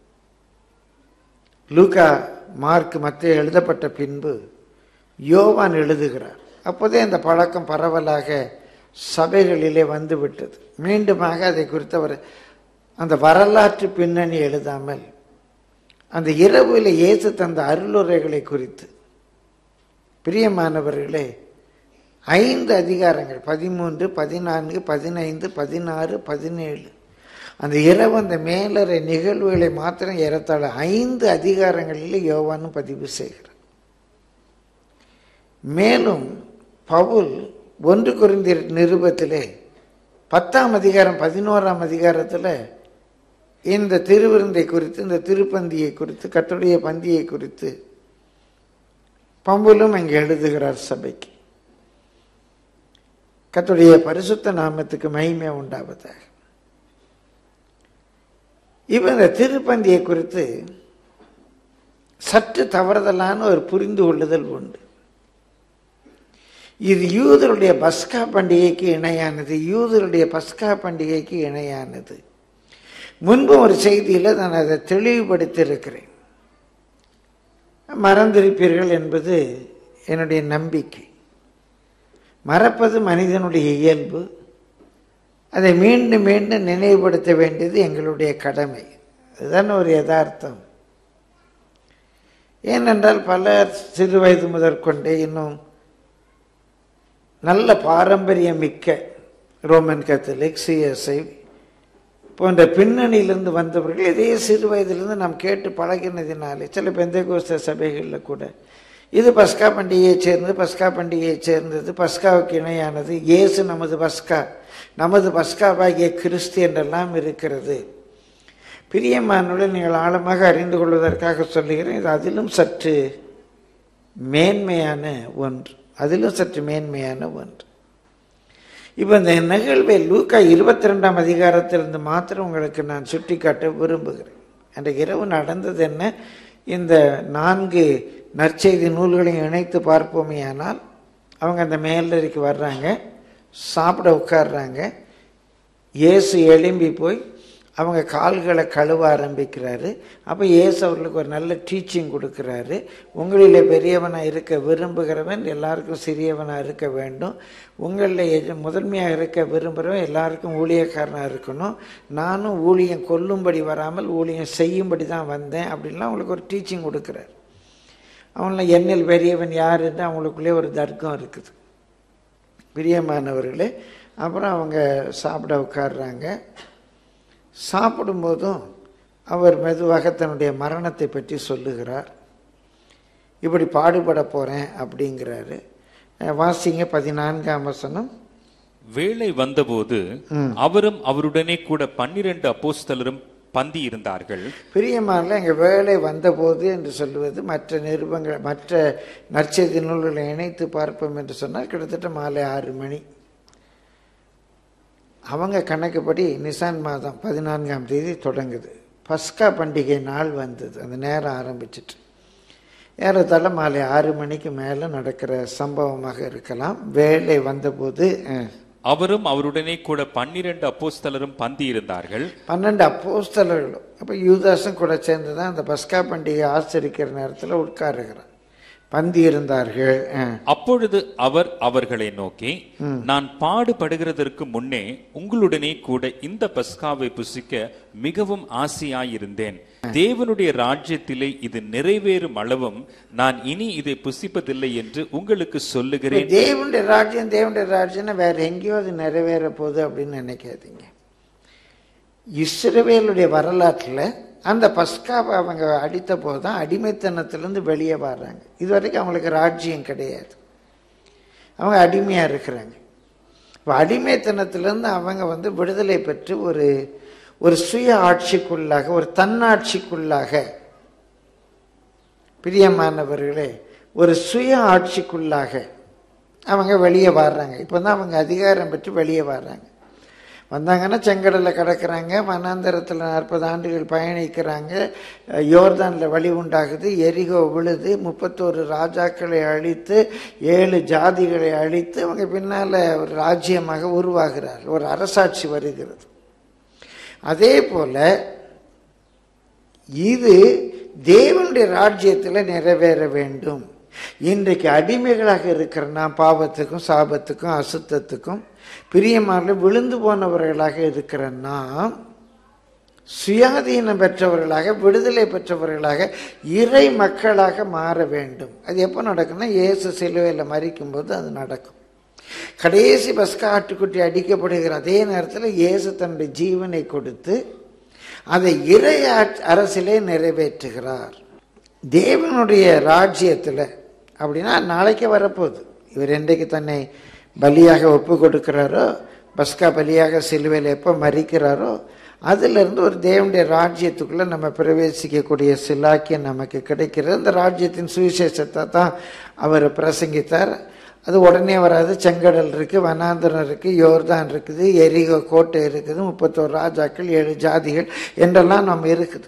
லூக்கா மார்க் மத்திய எழுதப்பட்ட பின்பு யோவான் எழுதுகிறார் அப்போதே அந்த பழக்கம் பரவலாக சபைகளிலே வந்து விட்டது மீண்டுமாக அதை குறித்த ஒரு அந்த வரலாற்று பின்னணி எழுதாமல் அந்த இரவில் இயேசு தந்த அருளுரைகளை குறித்து பிரியமானவர்களே ஐந்து அதிகாரங்கள் பதிமூன்று பதினான்கு பதினைந்து பதினாறு பதினேழு அந்த இரவு அந்த மேலறை நிகழ்வுகளை மாத்திரம் ஏறத்தாழ ஐந்து அதிகாரங்களில் யோவான்னு பதிவு செய்கிறார் மேலும் பவுல் ஒன்று குறைந்த நிருபத்திலே பத்தாம் அதிகாரம் பதினோராம் அதிகாரத்தில் இந்த திருவிருந்தை குறித்து இந்த திருப்பந்தியை குறித்து கத்துடைய பந்தியை குறித்து பம்புலும் அங்கே எழுதுகிறார் சபைக்கு கத்துடைய பரிசுத்த நாமத்துக்கு மகிமை உண்டாவதாக இப்போ இந்த திருப்பந்தியை குறித்து சற்று தவறுதலான ஒரு புரிந்து கொள்ளுதல் உண்டு இது யூதருடைய பஸ்கா பண்டிகைக்கு இணையானது யூதருடைய பஸ்கா பண்டிகைக்கு இணையானது முன்பு ஒரு செய்தியில் நான் அதை தெளிவுபடுத்தியிருக்கிறேன் மறந்திருப்பீர்கள் என்பது என்னுடைய நம்பிக்கை மறப்பது மனிதனுடைய இயல்பு அதை மீண்டும் மீண்டும் நினைவுபடுத்த வேண்டியது எங்களுடைய கடமை அதுதான் ஒரு யதார்த்தம் ஏனென்றால் பலர் சிறு வயது முதற்கொண்டே இன்னும் நல்ல பாரம்பரியம் மிக்க ரோமன் கத்தலிக் சிஎஸ்ஐ போன்ற பின்னணியிலிருந்து வந்தவர்கள் இதே சிறு வயதிலிருந்து நாம் கேட்டு பழகினதினாலே சில பெந்தை கோஸ்த சபைகளில் கூட இது பஸ்கா பண்டிகையைச் சேர்ந்தது பஸ்கா பண்டிகையைச் சேர்ந்தது பஸ்காவுக்கு இணையானது இயேசு நமது பஸ்கா நமது பஸ்காவாகிய கிறிஸ்து என்றெல்லாம் இருக்கிறது பிரியமானுடன் நீங்கள் ஆழமாக அறிந்து கொள்வதற்காக சொல்லுகிறேன் இது அதிலும் சற்று மேன்மையான ஒன்று அதிலும் சற்று மேன்மையான ஒன்று இப்போ இந்த நிகழ்வை லூக்கா இருபத்தி ரெண்டாம் அதிகாரத்திலிருந்து மாத்திரம் உங்களுக்கு நான் சுட்டிக்காட்ட விரும்புகிறேன் அன்றைக்கு இரவு நடந்தது என்ன இந்த நான்கு நற்செய்தி நூல்களையும் இணைத்து பார்ப்போமேயானால் அவங்க அந்த மேலறைக்கு வர்றாங்க சாப்பிட உட்கார்றாங்க இயேசு எழும்பி போய் அவங்க கால்களை கழுவ ஆரம்பிக்கிறாரு அப்போ இயேசு அவர்களுக்கு ஒரு நல்ல டீச்சிங் கொடுக்குறாரு உங்களில் பெரியவனாக இருக்க விரும்புகிறவன் எல்லாருக்கும் சிறியவனாக இருக்க வேண்டும் உங்களில் எஜ முதன்மையாக இருக்க விரும்புகிறவன் எல்லாருக்கும் ஊழியக்காரனாக இருக்கணும் நானும் ஊழியம் கொல்லும்படி வராமல் ஊழியம் செய்யும்படி தான் வந்தேன் அப்படின்லாம் அவங்களுக்கு ஒரு டீச்சிங் கொடுக்குறாரு அவங்கள என்னில் பெரியவன் யாருன்னு அவங்களுக்குள்ளே ஒரு தர்க்கம் இருக்குது பிரியமானவர்களே அப்புறம் அவங்க சாப்பிட உட்காடுறாங்க சாப்பிடும்போதும் அவர் மெதுவாக தன்னுடைய மரணத்தை பற்றி சொல்லுகிறார் இப்படி பாடுபட போகிறேன் அப்படிங்கிறாரு அஹ் வாசிங்க பதினான்காம் வசனம் வேளை வந்தபோது அவரும் அவருடனே கூட பன்னிரண்டு அப்போஸ்தலரும் பந்தி இருந்தார்கள் பிரியமான எங்கள் வேலை வந்தபோது என்று சொல்லுவது மற்ற நிருபங்கள் மற்ற நற்செய்தி நூல்களை இணைத்து பார்ப்போம் என்று சொன்னால் கிட்டத்தட்ட மாலை ஆறு மணி அவங்க கணக்குப்படி நிசான் மாதம் பதினான்காம் தேதி தொடங்குது பஸ்கா பண்டிகை நாள் வந்தது அந்த நேரம் ஆரம்பிச்சிட்டு ஏறத்தாழ மாலை ஆறு மணிக்கு மேலே நடக்கிற சம்பவமாக இருக்கலாம் வேலை வந்தபோது அஹ், அவரும் அவருடனே கூட பன்னிரண்டு அப்போஸ்தலரும் பந்தி இருந்தார்கள் பன்னெண்டு அப்போஸ்தலர்களும் அப்போ யூதாசும் கூட சேர்ந்து தான் அந்த பஸ்கா பண்டிகை ஆச்சரிக்கிற நேரத்தில் உட்காருகிறான் பந்தி இருந்தார்கள் அஹ். அப்பொழுது அவர் அவர்களை நோக்கி நான் பாடுபடுகிறதற்கு முன்னே உங்களுடனே கூட இந்த பஸ்காவை புசிக்க மிகவும் ஆசையாயிருந்தேன் தேவனுடைய ராஜ்யத்திலே இது நிறைவேறும் அளவும் நான் இனி இதை புசிப்பதில்லை என்று உங்களுக்கு சொல்லுகிறேன் தேவனுடைய ராஜ்யம் தேவனுடைய ராஜ்யம்னா வேற எங்கேயோ அது நிறைவேற போகுது அப்படின்னு நினைக்காதீங்க இஸ்ரவேலுடைய வரலாற்றில் அந்த பஸ்காவை அவங்க அடித்த போது தான் அடிமைத்தனத்திலேருந்து வெளியே வர்றாங்க இது வரைக்கும் அவங்களுக்கு ராஜ்யம் கிடையாது அவங்க அடிமையாக இருக்கிறாங்க இப்போ அடிமைத்தனத்திலேருந்து அவங்க வந்து விடுதலை பெற்று ஒரு ஒரு சுய ஆட்சிக்குள்ளாக ஒரு தன்னாட்சிக்குள்ளாக பிரியமானவர்களே ஒரு சுய ஆட்சிக்குள்ளாக அவங்க வெளியே வர்றாங்க இப்போ தான் அவங்க அதிகாரம் பெற்று வெளியே வர்றாங்க வந்தாங்கன்னா செங்கடலில் கிடக்குறாங்க வனாந்தரத்தில் நாற்பது ஆண்டுகள் பயணிக்கிறாங்க யோர்தானில் வழி உண்டாகுது எரிகோ விழுது முப்பத்தோரு ராஜாக்களை அழித்து ஏழு ஜாதிகளை அழித்து அவங்க பின்னால் ஒரு ராஜ்யமாக உருவாகிறார்கள் ஒரு அரசாட்சி வருகிறது அதே போல இது தேவனுடைய ராஜ்யத்தில் நிறைவேற வேண்டும் இன்றைக்கு அடிமைகளாக இருக்கிற நாம் பாவத்துக்கும் சாபத்துக்கும் அசுத்தத்துக்கும் பிரியமாக விழுந்து போனவர்களாக இருக்கிற நாம் சுயாதீனம் பெற்றவர்களாக விடுதலை பெற்றவர்களாக இறை மக்களாக மாற வேண்டும் அது எப்போ நடக்கும்னா இயேசு சிலுவையில் மறிக்கும்போது அது நடக்கும் கடைசி பஸ்கா ஆட்டுக்குட்டி அடிக்கப்படுகிற அதே நேரத்தில் இயேசு தன்னுடைய ஜீவனை கொடுத்து அதை இறை அரசிலே நிறைவேற்றுகிறார் தேவனுடைய ராஜ்யத்தில் அப்படின்னா நாளைக்கு வரப்போகுது இவர் என்றைக்கு தன்னை பலியாக ஒப்பு கொடுக்கிறாரோ பஸ்கா பலியாக சிலுவையில் எப்போ மறிக்கிறாரோ அதிலிருந்து ஒரு தேவனுடைய ராஜ்யத்துக்குள்ளே நம்ம பிரவேசிக்கக்கூடிய சிலாக்கியம் நமக்கு கிடைக்கிறது அந்த ராஜ்யத்தின் சுவிசேஷத்தை தான் அவர் பிரசங்கித்தார் அது உடனே வராது செங்கடல் இருக்குது வனாந்தரம் இருக்குது யோர்தான் இருக்குது எரிகோ கோட்டை இருக்குது முப்பத்தோரு ராஜாக்கள் ஏழு ஜாதிகள் என்றெல்லாம் நம்ம இருக்குது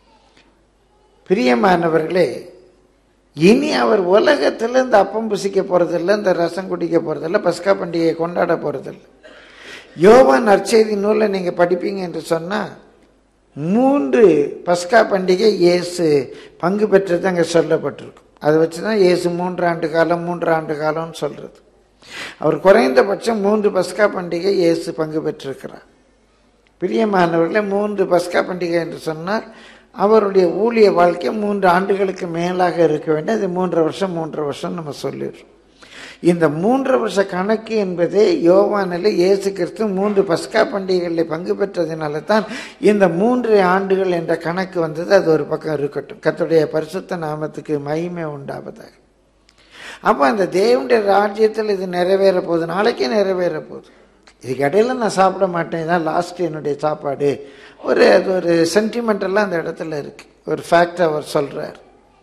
பிரியமானவர்களே இனி அவர் உலகத்தில் இந்த அப்பம் புசிக்க போகிறதில்ல இந்த ரசம் குடிக்க போகிறதில்ல பஸ்கா பண்டிகையை கொண்டாட போகிறதில்ல யோவான் நற்செய்தி நூலை நீங்கள் படிப்பீங்க என்று சொன்னால் மூன்று பஸ்கா பண்டிகை இயேசு பங்கு பெற்றது அங்கே சொல்லப்பட்டிருக்கும் அதை வச்சு தான் இயேசு மூன்று ஆண்டு காலம் மூன்று ஆண்டு காலம்னு சொல்கிறது அவர் குறைந்தபட்சம் மூன்று பஸ்கா பண்டிகை இயேசு பங்கு பெற்றிருக்கிறார் பிரியமானவர்களே மூன்று பஸ்கா பண்டிகை என்று சொன்னால் அவருடைய ஊழிய வாழ்க்கை மூன்று ஆண்டுகளுக்கு மேலாக இருக்க வேண்டும் அது மூன்று வருஷம் மூன்று வருஷம் நம்ம சொல்லிடுறோம் இந்த மூன்று வருஷ கணக்கு என்பதே யோவானில் இயேசு கிறிஸ்து மூன்று பஸ்கா பண்டிகைகளில் பங்கு பெற்றதினால தான் இந்த மூன்று ஆண்டுகள் என்ற கணக்கு வந்தது அது ஒரு பக்கம் இருக்கட்டும் கத்துடைய பரிசுத்த நாமத்துக்கு மகிமை உண்டாவதாக அப்போ அந்த தேவனுடைய ராஜ்யத்தில் இது நிறைவேற போகுது நாளைக்கே நிறைவேற போகுது இதுக்கு இடையில நான் சாப்பிட மாட்டேன் இதான் லாஸ்ட் என்னுடைய சாப்பாடு ஒரு அது ஒரு சென்டிமெண்டெல்லாம் அந்த இடத்துல இருக்கு ஒரு ஃபேக்ட் அவர் சொல்றார்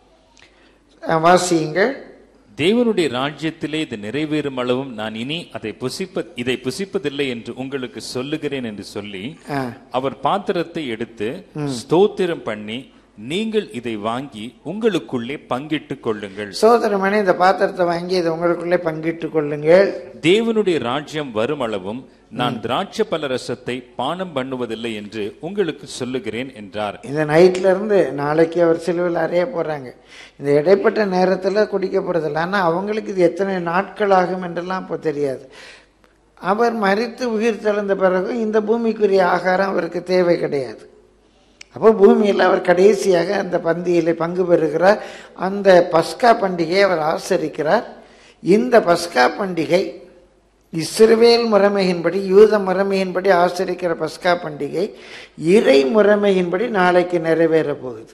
வாசியுங்கள் தேவனுடைய ராஜ்யத்திலே இது நிறைவேறும் அளவும் நான் இனி அதை புசிப்ப இதை புசிப்பதில்லை என்று உங்களுக்கு சொல்லுகிறேன் என்று சொல்லி ஆ அவர் பாத்திரத்தை எடுத்து ஸ்தோத்திரம் பண்ணி நீங்கள் இதை வாங்கி உங்களுக்குள்ளே பங்கிட்டுக் கொள்ளுங்கள் சோதரமணி இந்த பாத்திரத்தை வாங்கி இதை உங்களுக்குள்ளே பங்கிட்டுக் கொள்ளுங்கள் தேவனுடைய ராஜ்யம் வரும் அளவும் நான் திராட்சை பல ரசத்தை பானம் பண்ணுவதில்லை என்று உங்களுக்கு சொல்லுகிறேன் என்றார் இந்த நைட்ல இருந்து நாளைக்கு அவர் சிலுவையில் அறைய போறாங்க இந்த இடைப்பட்ட நேரத்தில் குடிக்க போறதில்ல ஆனால் அவங்களுக்கு இது எத்தனை நாட்கள் ஆகும் என்றெல்லாம் இப்போ தெரியாது அவர் மறித்து உயிர் தெழுந்த பிறகு இந்த பூமிக்குரிய ஆகாரம் அவருக்கு தேவை கிடையாது அப்போ பூமியில் அவர் கடைசியாக அந்த பந்தியில் பங்கு பெறுகிறார் அந்த பஸ்கா பண்டிகையை அவர் ஆசரிக்கிறார் இந்த பஸ்கா பண்டிகை இஸ்ரவேல் முறைமையின்படி யூத முறைமையின்படி ஆசரிக்கிற பஸ்கா பண்டிகை இறை முறைமையின்படி நாளைக்கு நிறைவேற போகுது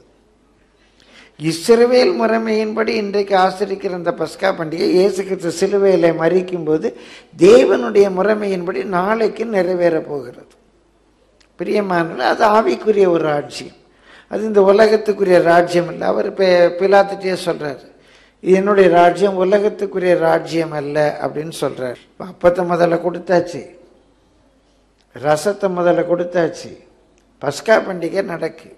இஸ்ரவேல் முறைமையின்படி இன்றைக்கு ஆசரிக்கிற இந்த பஸ்கா பண்டிகை இயேசு கிறிஸ்து சிலுவையில மறிக்கும் போது தேவனுடைய முறைமையின்படி நாளைக்கு நிறைவேற போகிறது பிரியமானது அது ஆவிக்குரிய ஒரு ராஜ்யம் அது இந்த உலகத்துக்குரிய ராஜ்யம் இல்லை அவர் இப்போ பிலாத்துட்டே சொல்றாரு இது என்னுடைய ராஜ்யம் உலகத்துக்குரிய ராஜ்யம் அல்ல அப்படின்னு சொல்றாரு அப்பத்தை முதல்ல கொடுத்தாச்சு ரசத்தை முதல்ல கொடுத்தாச்சு பஸ்கா பண்டிகை நடக்கு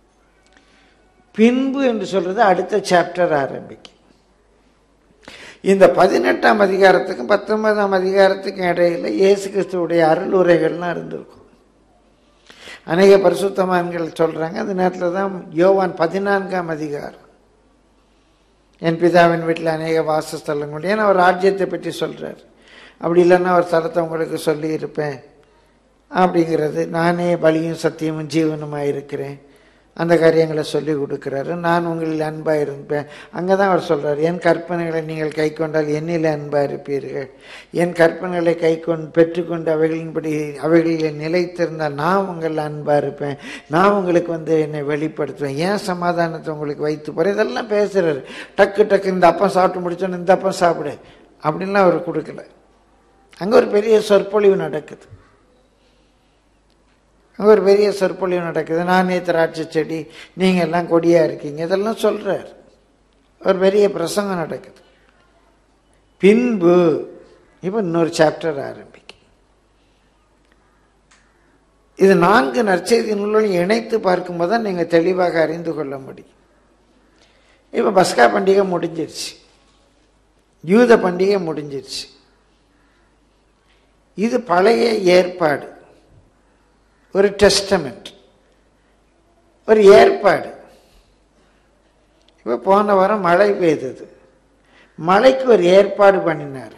பின்பு என்று சொல்றது அடுத்த சாப்டர் ஆரம்பிக்கும் இந்த பதினெட்டாம் அதிகாரத்துக்கும் பத்தொன்பதாம் அதிகாரத்துக்கும் இடையில இயேசு கிறிஸ்துவுடைய அருள் உரைகள்லாம் இருந்திருக்கும் அநேக பரிசுத்தமான்கள் சொல்றாங்க அந்த நேரத்தில் தான் யோவான் பதினான்காம் அதிகாரம் என் பிதாவின் வீட்டில் அநேக வாசஸ்தலங்கள் ஏன்னா அவர் ராஜ்யத்தை பற்றி சொல்றார் அப்படி இல்லைன்னா ஒரு தரத்தை உங்களுக்கு சொல்லி இருப்பேன் அப்படிங்கிறது நானே பலியும் சத்தியமும் ஜீவனுமாக இருக்கிறேன் அந்த காரியங்களை சொல்லி கொடுக்குறாரு நான் உங்களில் அன்பாக இருப்பேன் அங்கே தான் அவர் சொல்றார் என் கற்பனைகளை நீங்கள் கை கொண்டால் என்னில் அன்பாக இருப்பீர்கள் என் கற்பனைகளை கை கொண்டு பெற்றுக்கொண்டு அவைகளின்படி அவைகளில் நிலைத்திருந்தால் நான் உங்களில் அன்பாக இருப்பேன் நான் உங்களுக்கு வந்து என்னை வெளிப்படுத்துவேன் ஏன் சமாதானத்தை உங்களுக்கு வைத்து போகிறேன் இதெல்லாம் பேசுறாரு டக்கு டக்கு இந்த அப்பம் சாப்பிட்டு முடிச்சோன்னு இந்த அப்பம் சாப்பிடு அப்படின்லாம் அவர் கொடுக்கல அங்கே ஒரு பெரிய சொற்பொழிவு நடக்குது அங்கே ஒரு பெரிய சொற்பொழிவு நடக்குது நானே திராட்சை செடி நீங்கள் எல்லாம் கொடியாக இருக்கீங்க இதெல்லாம் சொல்கிறார் ஒரு பெரிய பிரசங்கம் நடக்குது பின்பு இப்போ இன்னொரு சாப்டர் ஆரம்பிக்கும் இது நான்கு நற்செய்தி நூல்களும் இணைத்து பார்க்கும்போது தான் நீங்கள் தெளிவாக அறிந்து கொள்ள முடியும் இப்போ பஸ்கா பண்டிகை முடிஞ்சிருச்சு யூத பண்டிகை முடிஞ்சிருச்சு இது பழைய ஏற்பாடு ஒரு டெஸ்டமெண்ட் ஒரு ஏற்பாடு இப்போ போன வாரம் மழை பெய்தது மழைக்கு ஒரு ஏற்பாடு பண்ணினார்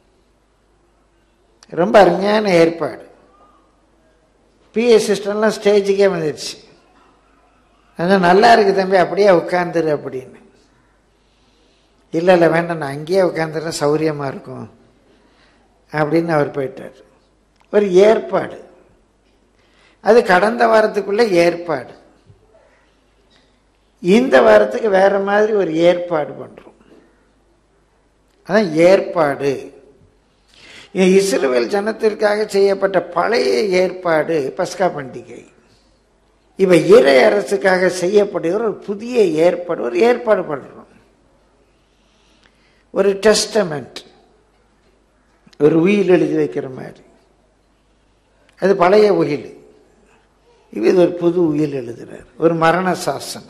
ரொம்ப அருமையான ஏற்பாடு பிஏ சிஸ்டம்லாம் ஸ்டேஜுக்கே வந்துடுச்சு அது நல்லா இருக்கு தம்பி அப்படியே உட்காந்துரு அப்படின்னு இல்லை இல்லை வேண்டாம் நான் அங்கேயே உட்காந்துறேன் சௌரியமாக இருக்கும் அப்படின்னு அவர் போயிட்டார் ஒரு ஏற்பாடு அது கடந்த வாரத்துக்குள்ள ஏற்பாடு இந்த வாரத்துக்கு வேற மாதிரி ஒரு ஏற்பாடு பண்றோம் அதான் ஏற்பாடு இது இஸ்ரவேல் ஜனத்திற்காக செய்யப்பட்ட பழைய ஏற்பாடு பஸ்கா பண்டிகை இப்ப இறை அரசுக்காக செய்யப்படுகிற ஒரு புதிய ஏற்பாடு ஒரு ஏற்பாடு பண்றோம் ஒரு டெஸ்டமெண்ட் ஒரு உயில் எழுதி வைக்கிற மாதிரி அது பழைய உயில் இது ஒரு புது உயில் எழுதுறார் ஒரு மரண சாசனம்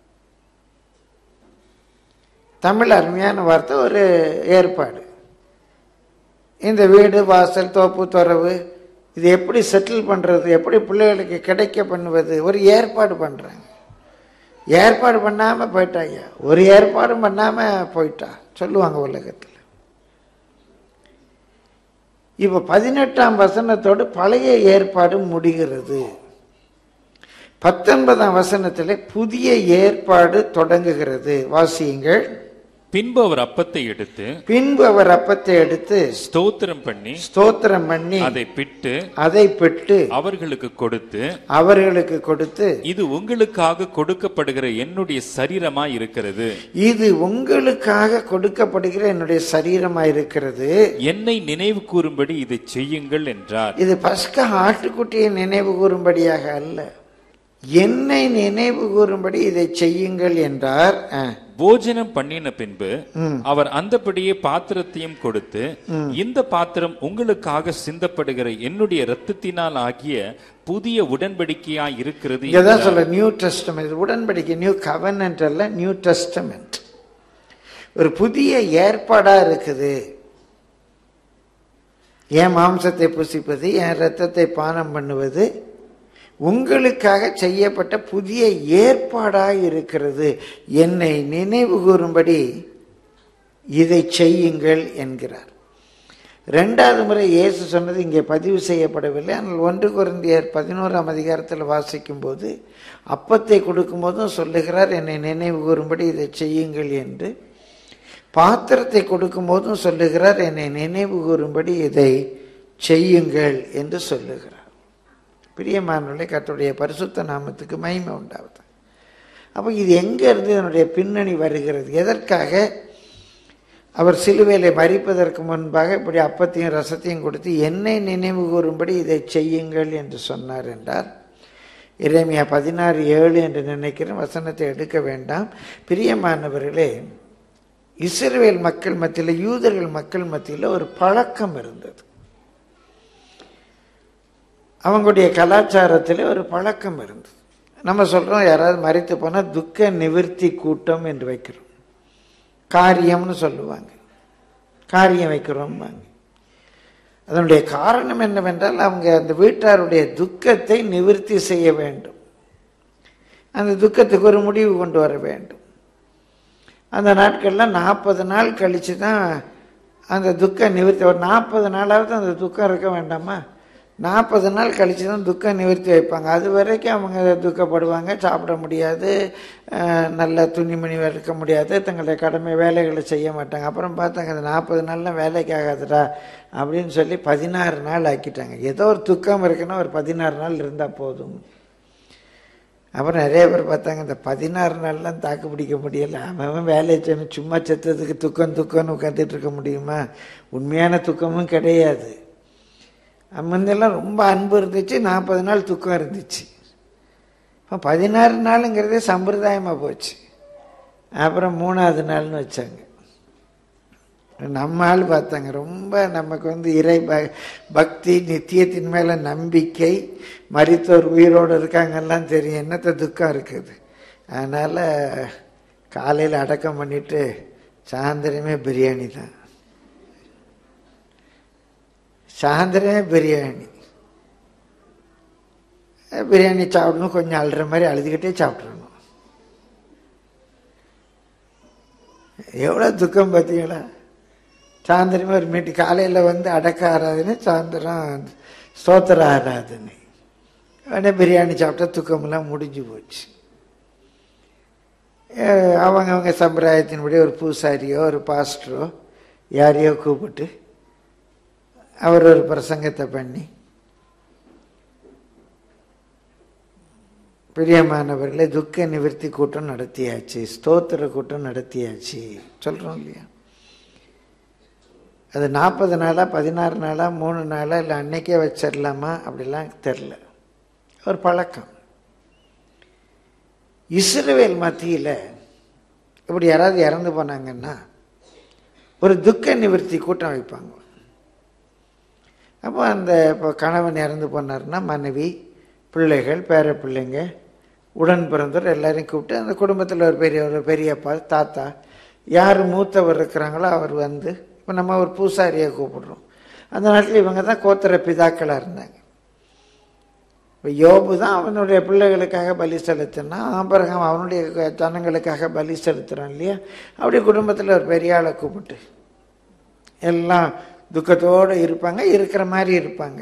தமிழ் அருமையான வார்த்தை ஒரு ஏற்பாடு இந்த வீடு வாசல் தோப்பு துறவு இது எப்படி செட்டில் பண்ணுறது எப்படி பிள்ளைகளுக்கு கிடைக்க பண்ணுவது ஒரு ஏற்பாடு பண்ணுறாங்க ஏற்பாடு பண்ணாமல் போயிட்டாங்க ஒரு ஏற்பாடும் பண்ணாமல் போயிட்டா சொல்லுவாங்க உலகத்தில் இப்போ பதினெட்டாம் வசனத்தோடு பழைய ஏற்பாடு முடிகிறது பத்தொன்பதாம் வசனத்தில் புதிய ஏற்பாடு தொடங்குகிறது வாசியுங்கள் பின்பு அவர் அப்பத்தை எடுத்து பின்பு அவர் அப்பத்தை எடுத்து ஸ்தோத்திரம் பண்ணி ஸ்தோத்திரம் பண்ணி அதை பிட்டு அதை பெற்று அவர்களுக்கு கொடுத்து அவர்களுக்கு கொடுத்து இது உங்களுக்காக கொடுக்கப்படுகிற என்னுடைய சரீரமா இருக்கிறது இது உங்களுக்காக கொடுக்கப்படுகிற என்னுடைய சரீரமா இருக்கிறது என்னை நினைவு கூறும்படி இதை செய்யுங்கள் என்றார் இது பஸ்க ஆட்டுக்குட்டியை நினைவு கூறும்படியாக அல்ல என்னை நினைவு கூறும்படி இதை செய்யுங்கள் என்றார் ஆ. போஜனம் பண்ணின பின்பு ம். அவர் அந்தபடியே பாத்திரத்தையும் கொடுத்து இந்த பாத்திரம் உங்களுக்காக சிந்தப்படுகிற என்னுடைய இரத்தத்தினால் ஆகிய புதிய உடன்படிக்கையா இருக்கிறது இங்கதான் சொல்ல நியூ டெஸ்டமெண்ட் உடன்படிக்கை நியூ கவர்னன்ட் அல்ல நியூ டெஸ்டமெண்ட் ஒரு புதிய ஏற்பாடா இருக்குது என் மாம்சத்தை புசிப்பது என் ரத்தத்தை பானம் பண்ணுவது உங்களுக்காக செய்யப்பட்ட புதிய ஏற்பாடாய் இருக்கிறது என்னை நினைவு கூறும்படி இதை செய்யுங்கள் என்கிறார் ரெண்டாவது முறை இயேசு சொன்னது இங்கே பதிவு செய்யப்படவில்லை ஆனால் ஒன்று குருந்தியர் பதினோராம் அதிகாரத்தில் வாசிக்கும் போது அப்பத்தை கொடுக்கும்போதும் சொல்லுகிறார் என்னை நினைவு கூறும்படி இதை செய்யுங்கள் என்று பாத்திரத்தை கொடுக்கும்போதும் சொல்லுகிறார் என்னை நினைவு கூறும்படி இதை செய்யுங்கள் என்று சொல்லுகிறார் பிரியமானவர்களே கர்த்தருடைய பரிசுத்த நாமத்துக்கு மகிமை உண்டாவது அப்போ இது எங்கே இருந்து என்னுடைய பின்னணி வருகிறது எதற்காக அவர் சிலுவையிலே மறிப்பதற்கு முன்பாக இப்படி அப்பத்தையும் ரசத்தையும் கொடுத்து என்னை நினைவு கூறும்படி இதை செய்யுங்கள் என்று சொன்னார் என்றார் இறைமையா பதினாறு ஏழு என்று நினைக்கிறேன் வசனத்தை எடுக்க வேண்டாம் பிரியமானவர்களே இஸ்ரவேல் மக்கள் மத்தியில் யூதர்கள் மக்கள் மத்தியில் ஒரு பழக்கம் இருந்தது அவங்களுடைய கலாச்சாரத்தில் ஒரு பழக்கம் இருந்தது நம்ம சொல்கிறோம் யாராவது மறித்து போனால் துக்க நிவிர்த்தி கூட்டம் என்று வைக்கிறோம் காரியம்னு சொல்லுவாங்க காரியம் வைக்கிறோம்பாங்க அதனுடைய காரணம் என்னவென்றால் அவங்க அந்த வீட்டாருடைய துக்கத்தை நிவிர்த்தி செய்ய வேண்டும் அந்த துக்கத்துக்கு ஒரு முடிவு கொண்டு வர வேண்டும் அந்த நாட்கள்லாம் நாற்பது நாள் கழித்து தான் அந்த துக்க நிவர்த்தி ஒரு நாற்பது நாளாவது அந்த துக்கம் இருக்க வேண்டாமா நாற்பது நாள் கழித்து தான் துக்க நிவர்த்தி வைப்பாங்க அது வரைக்கும் அவங்க துக்கப்படுவாங்க சாப்பிட முடியாது அஹ், நல்ல துணிமணி எடுக்க முடியாது தங்களுடைய கடமை வேலைகளை செய்ய மாட்டாங்க அப்புறம் பார்த்தாங்க அந்த நாற்பது நாள்லாம் வேலைக்கு ஆகாதுடா அப்படின்னு சொல்லி பதினாறு நாள் ஆக்கிட்டாங்க ஏதோ ஒரு துக்கம் இருக்குன்னா ஒரு பதினாறு நாள் இருந்தால் போதும் அப்புறம் நிறைய பேர் பார்த்தாங்க இந்த பதினாறு நாள்லாம் தாக்கு பிடிக்க முடியல அவன் அவன் வேலையை செய்யணும் சும்மா செத்ததுக்கு துக்கம் துக்கம்னு உட்காந்துட்டு இருக்க முடியுமா உண்மையான துக்கமும் கிடையாது முன்னெல்லாம் ரொம்ப அன்பு இருந்துச்சு நாற்பது நாள் துக்கம் இருந்துச்சு இப்போ பதினாறு நாளுங்கிறதே சம்பிரதாயமாக போச்சு அப்புறம் மூணாவது நாள்னு வச்சாங்க நம்ம ஆள் பார்த்தாங்க ரொம்ப நமக்கு வந்து இறை ப பக்தி நித்தியத்தின் மேலே நம்பிக்கை மரித்தோர் உயிரோடு இருக்காங்கலாம் தெரியும் என்னத்த துக்கம் இருக்குது அதனால் காலையில் அடக்கம் பண்ணிட்டு சாயந்தரமே பிரியாணி தான் சாயந்தரமே பிரியாணி பிரியாணி சாப்பிடணும் கொஞ்சம் அழுற மாதிரி அழுதுகிட்டே சாப்பிட்றணும் எவ்வளோ துக்கம் பார்த்தீங்களா சாயந்தரமே ஒரு மீட்டு காலையில் வந்து அடக்க ஆராதனை சாயந்தரம் ஸ்தோத்திர ஆராதனை உடனே பிரியாணி சாப்பிட்டா துக்கமெல்லாம் முடிஞ்சு போச்சு அஹ் அவங்க அவங்க சம்பிரதாயத்தின்படி ஒரு பூசாரியோ ஒரு பாஸ்டரோ யாரையோ கூப்பிட்டு அவர் ஒரு பிரசங்கத்தை பண்ணி பிரியமானவர்களே துக்க நிவர்த்தி கூட்டம் நடத்தியாச்சு ஸ்தோத்திர கூட்டம் நடத்தியாச்சு சொல்கிறோம் இல்லையா அது நாற்பது நாளா பதினாறு நாளா மூணு நாளா இல்லை அன்னைக்கே வச்சிடலாமா அப்படிலாம் தெரில ஒரு பழக்கம் இஸ்ரவேல் மத்தியில் இப்படி யாராவது இறந்து போனாங்கன்னா ஒரு துக்க நிவர்த்தி கூட்டம் வைப்பாங்க அப்போ அந்த இப்போ கணவன் இறந்து போனார்னா மனைவி பிள்ளைகள் பேர பிள்ளைங்க உடன் பிறந்தவர் எல்லாரையும் கூப்பிட்டு அந்த குடும்பத்தில் ஒரு பெரிய ஒரு பெரியப்பா தாத்தா யார் மூத்தவர் இருக்கிறாங்களோ அவர் வந்து இப்போ நம்ம ஒரு பூசாரியை கூப்பிடுறோம் அந்த நாட்டில் இவங்க தான் கோத்திர பிதாக்களாக இருந்தாங்க இப்போ யோபு தான் அவனுடைய பிள்ளைகளுக்காக பலி செலுத்தினா ஆபரகம் அவனுடைய ஜனங்களுக்காக பலி செலுத்துகிறான் இல்லையா அப்படி குடும்பத்தில் ஒரு பெரிய ஆளை கூப்பிட்டு எல்லாம் துக்கத்தோடு இருப்பாங்க இருக்கிற மாதிரி இருப்பாங்க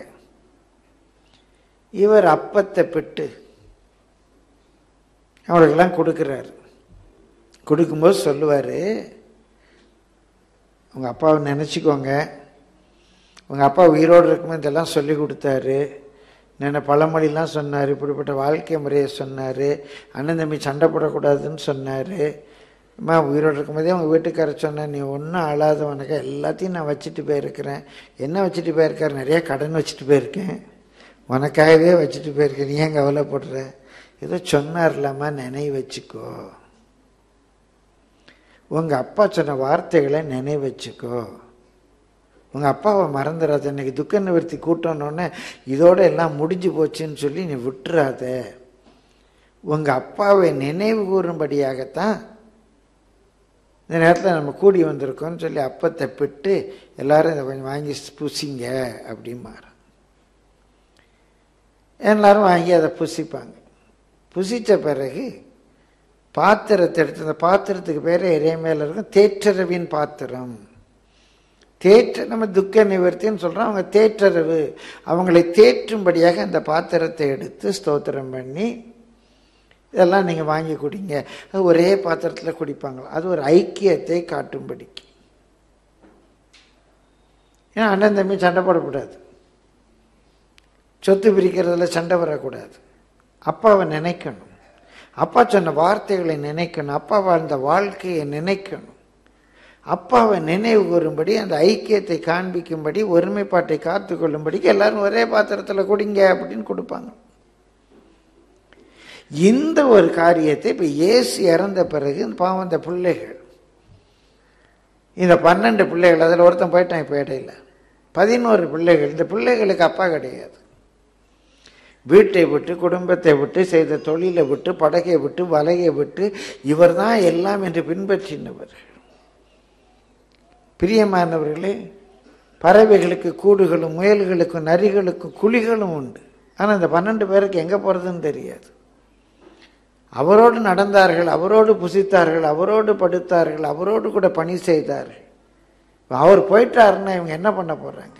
இவர் அப்பத்தை பெற்று அவர்களுக்கெல்லாம் கொடுக்குறாரு கொடுக்கும்போது சொல்லுவார் உங்கள் அப்பாவை நினச்சிக்கோங்க உங்கள் அப்பா உயிரோடு இருக்கும்போது இதெல்லாம் சொல்லி கொடுத்தாரு நினை பழமொழிலாம் சொன்னார் இப்படிப்பட்ட வாழ்க்கை முறையை சொன்னார் அண்ணன் தம்பி சண்டை போடக்கூடாதுன்னு சொன்னார் அம்மா உயிரோடு இருக்கும்போதே உங்கள் வீட்டுக்காரர் சொன்னேன் நீ ஒன்றும் ஆளாதவனுக்கு எல்லாத்தையும் நான் வச்சுட்டு போயிருக்கிறேன் என்ன வச்சுட்டு போயிருக்காரு நிறைய கடன் வச்சுட்டு போயிருக்கேன் உனக்காகவே வச்சுட்டு போயிருக்கேன் நீ ஏன் கவலைப்படுற ஏதோ சொன்னார்லாமா நினைவு வச்சுக்கோ உங்கள் அப்பா சொன்ன வார்த்தைகளை நினைவு வச்சுக்கோ உங்கள் அப்பாவை மறந்துடாத இன்னைக்கு துக்க நிவர்த்தி கூட்டணுன்னே இதோட எல்லாம் முடிஞ்சு போச்சுன்னு சொல்லி நீ விட்டுறாத உங்கள் அப்பாவை நினைவு கூறும்படியாகத்தான் இந்த நேரத்தில் நம்ம கூடி வந்திருக்கோம்னு சொல்லி அப்பத்தை பிட்டு எல்லாரும் இதை கொஞ்சம் வாங்கி புசிங்க அப்படிம்பாரு எல்லாரும் வாங்கி அதை புசிப்பாங்க புசித்த பிறகு பாத்திரத்தை எடுத்து அந்த பாத்திரத்துக்கு பேர் இறைமையில் இருக்கும் தேற்றரவின் பாத்திரம் தேற்ற நம்ம துக்க நிவர்த்தின்னு சொல்கிறோம் அவங்க தேற்றரவு அவங்களை தேற்றும்படியாக அந்த பாத்திரத்தை எடுத்து ஸ்தோத்திரம் பண்ணி இதெல்லாம் நீங்கள் வாங்கி குடிங்க அது ஒரே பாத்திரத்தில் குடிப்பாங்களா அது ஒரு ஐக்கியத்தை காட்டும்படிக்கு ஏன்னா அண்ணன் தம்பி சண்டை போடக்கூடாது சொத்து பிரிக்கிறதுல சண்டை வரக்கூடாது அப்பாவை நினைக்கணும் அப்பா சொன்ன வார்த்தைகளை நினைக்கணும் அப்பா வாழ்ந்த வாழ்க்கையை நினைக்கணும் அப்பாவை நினைவு கூறும்படி அந்த ஐக்கியத்தை காண்பிக்கும்படி ஒருமைப்பாட்டை காத்து கொள்ளும்படிக்கு எல்லாரும் ஒரே பாத்திரத்தில் குடிங்க அப்படின்னு கொடுப்பாங்க இந்த ஒரு காரியத்தை இப்போ இயேசு இறந்த பிறகு பாவம் இந்த பிள்ளைகள் இந்த பன்னெண்டு பிள்ளைகள் அதில் ஒருத்தன் போயிட்டான் இப்போ இடையில பதினோரு பிள்ளைகள் இந்த பிள்ளைகளுக்கு அப்பா கிடையாது வீட்டை விட்டு குடும்பத்தை விட்டு செய்த தொழிலை விட்டு படகை விட்டு வலையை விட்டு இவர் தான் எல்லாம் என்று பின்பற்றினவர் பிரியமானவர்களே பறவைகளுக்கு கூடுகளும் முயல்களுக்கும் நரிகளுக்கும் குழிகளும் உண்டு ஆனால் இந்த பன்னெண்டு பேருக்கு எங்கே போகிறதுன்னு தெரியாது அவரோடு நடந்தார்கள் அவரோடு புசித்தார்கள் அவரோடு படுத்தார்கள் அவரோடு கூட பணி செய்தார்கள் அவர் போயிட்டாருன்னா இவங்க என்ன பண்ண போகிறாங்க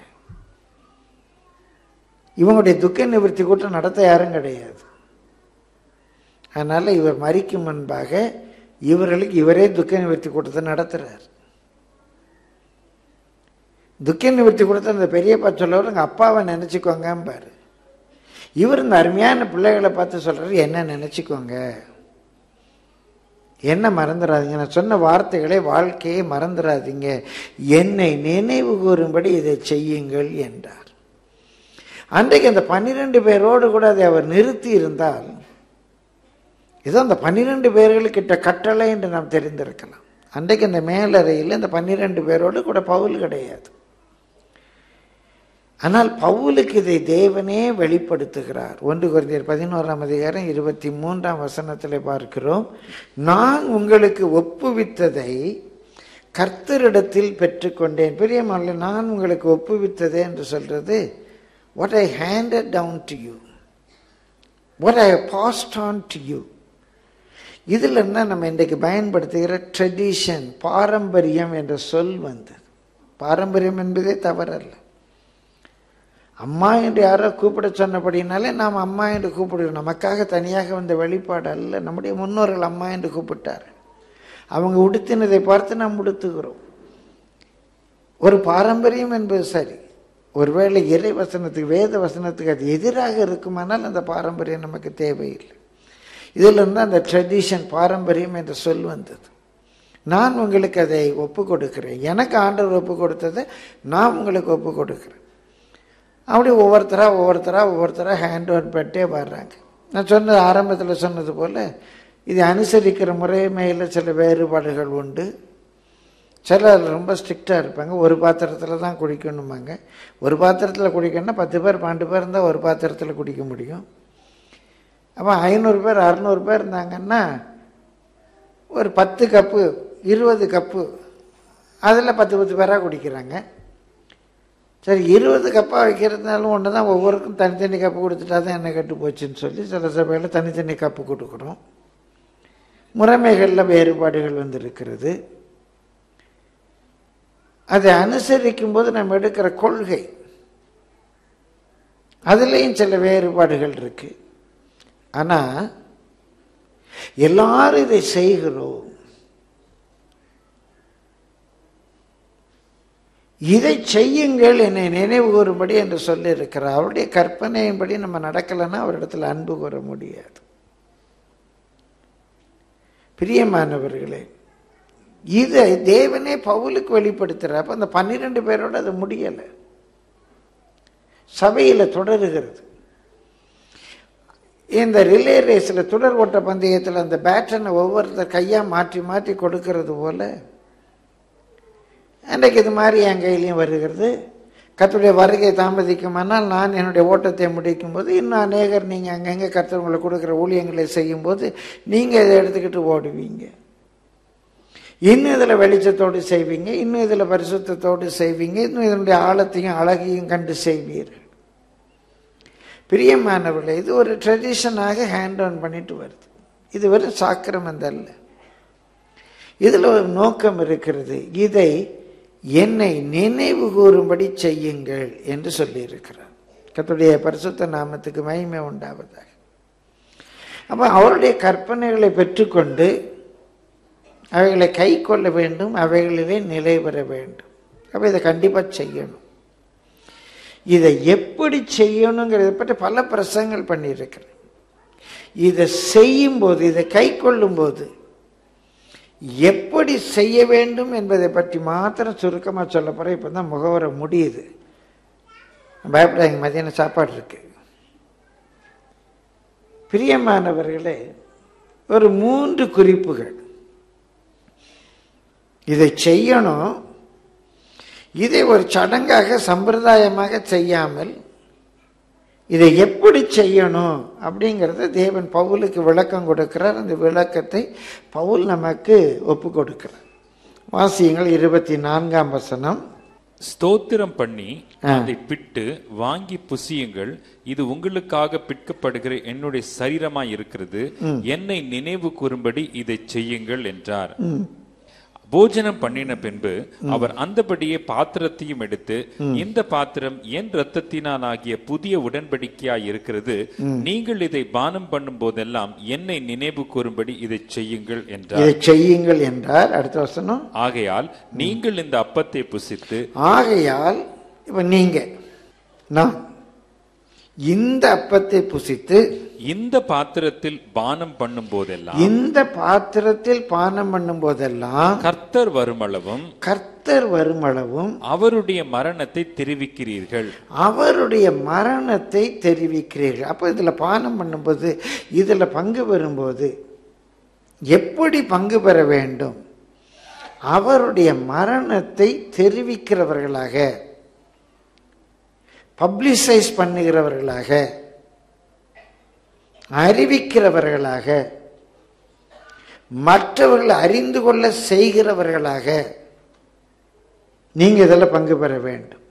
இவங்களுடைய துக்க நிவர்த்தி கூட்டம் நடத்த யாரும் கிடையாது அதனால் இவர் மறிக்கும் முன்பாக இவர்களுக்கு இவரே துக்க நிவர்த்தி கூட்டத்தை நடத்துகிறார் துக்க நிவர்த்தி கூட்டத்தை அந்த பெரியப்பா சொல்லவர் எங்கள் அப்பாவை நினச்சிக்கோங்கம்பாரு இவர் இந்த அருமையான பிள்ளைகளை பார்த்து சொல்கிறாரு என்ன நினச்சிக்கோங்க என்ன மறந்துடாதீங்க நான் சொன்ன வார்த்தைகளை வாழ்க்கையை மறந்துடாதீங்க என்னை நினைவு கூறும்படி இதை செய்யுங்கள் என்றார் அன்றைக்கு அந்த பன்னிரெண்டு பேரோடு கூட அதை அவர் நிறுத்தி இருந்தால் ஏதோ அந்த பன்னிரெண்டு பேர்களுக்கிட்ட கட்டளை என்று நாம் தெரிந்திருக்கலாம் அன்றைக்கு அந்த மேலறையில் இந்த பன்னிரெண்டு பேரோடு கூட பவுல் கிடையாது ஆனால் பவுலுக்கு இதை தேவனே வெளிப்படுத்துகிறார் ஒன்று குறைந்தர் பதினோராம் அதிகாரம் இருபத்தி மூன்றாம் வசனத்தில் பார்க்கிறோம் நான் உங்களுக்கு ஒப்புவித்ததை கர்த்தரிடத்தில் பெற்றுக்கொண்டேன் பெரியமல்ல நான் உங்களுக்கு ஒப்புவித்ததே என்று சொல்றது what I handed down to you what I passed on to you இதில் இருந்தால் நம்ம இன்றைக்கு பயன்படுத்துகிற ட்ரெடிஷன் பாரம்பரியம் என்ற சொல் வந்தது பாரம்பரியம் என்பதே தவறல்ல அம்மா என்று யாரோ கூப்பிட சொன்னபடினாலே நாம் அம்மா என்று கூப்பிடுகிறோம் நமக்காக தனியாக வந்த வெளிப்பாடு அல்ல நம்முடைய முன்னோர்கள் அம்மா என்று கூப்பிட்டார் அவங்க உடுத்தினதை பார்த்து நாம் உடுத்துகிறோம் ஒரு பாரம்பரியம் என்பது சரி ஒருவேளை இறை வசனத்துக்கு வேத வசனத்துக்கு அது எதிராக இருக்குமானால் அந்த பாரம்பரியம் நமக்கு தேவையில்லை இதில் இருந்து அந்த ட்ரெடிஷன் பாரம்பரியம் என்ற சொல் வந்தது நான் உங்களுக்கு அதை ஒப்பு கொடுக்கிறேன் எனக்கு ஆண்டவர் ஒப்பு கொடுத்ததை நான் உங்களுக்கு ஒப்பு கொடுக்குறேன் அப்படி ஒவ்வொருத்தராக ஒவ்வொருத்தராக ஒவ்வொருத்தராக ஹேண்ட் ஓவர் பண்ணிட்டே வர்றாங்க நான் சொன்னது ஆரம்பத்தில் சொன்னது போல் இது அனுசரிக்கிற முறைமையில் சில வேறுபாடுகள் உண்டு சிலர் ரொம்ப ஸ்ட்ரிக்டாக இருப்பாங்க ஒரு பாத்திரத்தில் தான் குடிக்கணுமாங்க ஒரு பாத்திரத்தில் குடிக்கணும்னா பத்து பேர் பன்னெண்டு பேர் இருந்தால் ஒரு பாத்திரத்தில் குடிக்க முடியும் அப்போ ஐநூறு பேர் அறநூறு பேர் இருந்தாங்கன்னா ஒரு பத்து கப்பு இருபது கப்பு அதில் பத்து பத்து பேராக குடிக்கிறாங்க சரி இருபது கப்பாக வைக்கிறதுனாலும் ஒன்று தான் ஒவ்வொருக்கும் தனித்தனி கப்பு கொடுத்துட்டா தான் என்ன கெட்டு போச்சுன்னு சொல்லி சில சபையில் தனித்தனி கப்பு கொடுக்குறோம் முறைமைகளில் வேறுபாடுகள் வந்திருக்கிறது அதை அனுசரிக்கும் போது நம்ம எடுக்கிற கொள்கை அதுலேயும் சில வேறுபாடுகள் இருக்கு ஆனால் எல்லாரும் இதை செய்கிறோம் இதை செய்யுங்கள் என்னை நினைவு கூறும்படி என்று சொல்லியிருக்கிறார் அவருடைய கற்பனையின்படி நம்ம நடக்கலைன்னா அவரிடத்துல அன்பு கூற முடியாது பிரியமானவர்களே இதை தேவனே பவுலுக்கு வெளிப்படுத்துகிறார் அப்போ அந்த பன்னிரெண்டு பேரோட அது முடியலை சபையில் தொடருகிறது இந்த ரிலே ரேஸில் தொடர் ஓட்ட பந்தயத்தில் அந்த பேட்டனை ஒவ்வொருத்தர் கையாக மாற்றி மாற்றி கொடுக்கறது போல அன்றைக்கு இது மாதிரி என் கையிலையும் வருகிறது கத்துடைய வருகை தாமதிக்குமானால் நான் என்னுடைய ஓட்டத்தை முடிக்கும்போது இன்னும் அநேகர் நீங்கள் அங்கங்கே கத்தவங்களை கொடுக்குற ஊழியங்களை செய்யும்போது நீங்கள் இதை எடுத்துக்கிட்டு ஓடுவீங்க இன்னும் இதில் வெளிச்சத்தோடு செய்வீங்க இன்னும் இதில் பரிசுத்தத்தோடு செய்வீங்க இன்னும் இதனுடைய ஆழத்தையும் அழகையும் கண்டு செய்வீர்கள் பிரியமானவர்களே இது ஒரு ட்ரெடிஷனாக ஹேண்ட் ஆன் பண்ணிட்டு வருது இது வெறும் சாக்கிரமம் அல்ல இதில் ஒரு நோக்கம் இருக்கிறது இதை என்னை நினைவு கூறும்படி செய்யுங்கள் என்று சொல்லியிருக்கிறார் கத்துடைய பரிசுத்த நாமத்துக்கு மகிமை உண்டாவதாக அப்போ அவருடைய கற்பனைகளை பெற்றுக்கொண்டு அவைகளை கை கொள்ள வேண்டும் அவைகளிலே நிலை பெற வேண்டும் அப்போ இதை கண்டிப்பாக செய்யணும் இதை எப்படி செய்யணுங்கிறத பற்றி பல பிரசங்கள் பண்ணியிருக்கிறேன் இதை செய்யும்போது இதை கை கொள்ளும்போது எப்படி செய்ய வேண்டும் என்பதை பற்றி மாத்திரம் சுருக்கமாக சொல்ல போகிறேன் இப்போ தான் முகவரை முடியுது பயப்படாங்க மதியானம் சாப்பாடு இருக்கு பிரியமானவர்களே ஒரு மூன்று குறிப்புகள் இதை செய்யணும் இதை ஒரு சடங்காக சம்பிரதாயமாக செய்யாமல் இதை எப்படி செய்யணும் அப்படிங்கிறத தேவன் பவுலுக்கு விளக்கம் கொடுக்கிறார் அந்த விளக்கத்தை பவுல் நமக்கு ஒப்பு கொடுக்கிறார் வாசியங்கள் இருபத்தி நான்காம் வசனம் ஸ்தோத்திரம் பண்ணி ஆ. அதை பிட்டு வாங்கி புசியுங்கள் இது உங்களுக்காக பிற்கப்படுகிற என்னுடைய சரீரமா இருக்கிறது என்னை நினைவு கூறும்படி இதை செய்யுங்கள் என்றார் போஜனம் பண்ணின பின்பு அவர் அந்தபடியே பாத்திரத்தையும் எடுத்து இந்த பாத்திரம் என் இரத்தத்தினால் ஆகிய புதிய உடன்படிக்கையாய் இருக்கிறது நீங்கள் இதை பானம் பண்ணும் போதெல்லாம் என்னை நினைவு கூறும்படி இதை செய்யுங்கள் என்றார் இதை செய்யுங்கள் என்றார் அடுத்த வசனம் ஆகையால் நீங்கள் இந்த அப்பத்தை புசித்து ஆகையால் இப்ப நீங்க நான் இந்த அப்பத்தை புசித்து இந்த பாத்திரத்தில் பானம் பண்ணும் போதெல்லாம் இந்த பாத்திரத்தில் பானம் பண்ணும் போதெல்லாம் கர்த்தர் வருமளவும் கர்த்தர் வருமளவும் அவருடைய மரணத்தை தெரிவிக்கிறீர்கள் அவருடைய மரணத்தை தெரிவிக்கிறீர்கள் அப்போ இதில் பானம் பண்ணும்போது இதில் பங்கு பெறும்போது எப்படி பங்கு பெற வேண்டும் அவருடைய மரணத்தை தெரிவிக்கிறவர்களாக பப்ளிசைஸ் பண்ணுகிறவர்களாக அறிவிக்கிறவர்களாக மற்றவர்கள் அறிந்து கொள்ள செய்கிறவர்களாக நீங்க இதில் பங்கு பெற வேண்டும்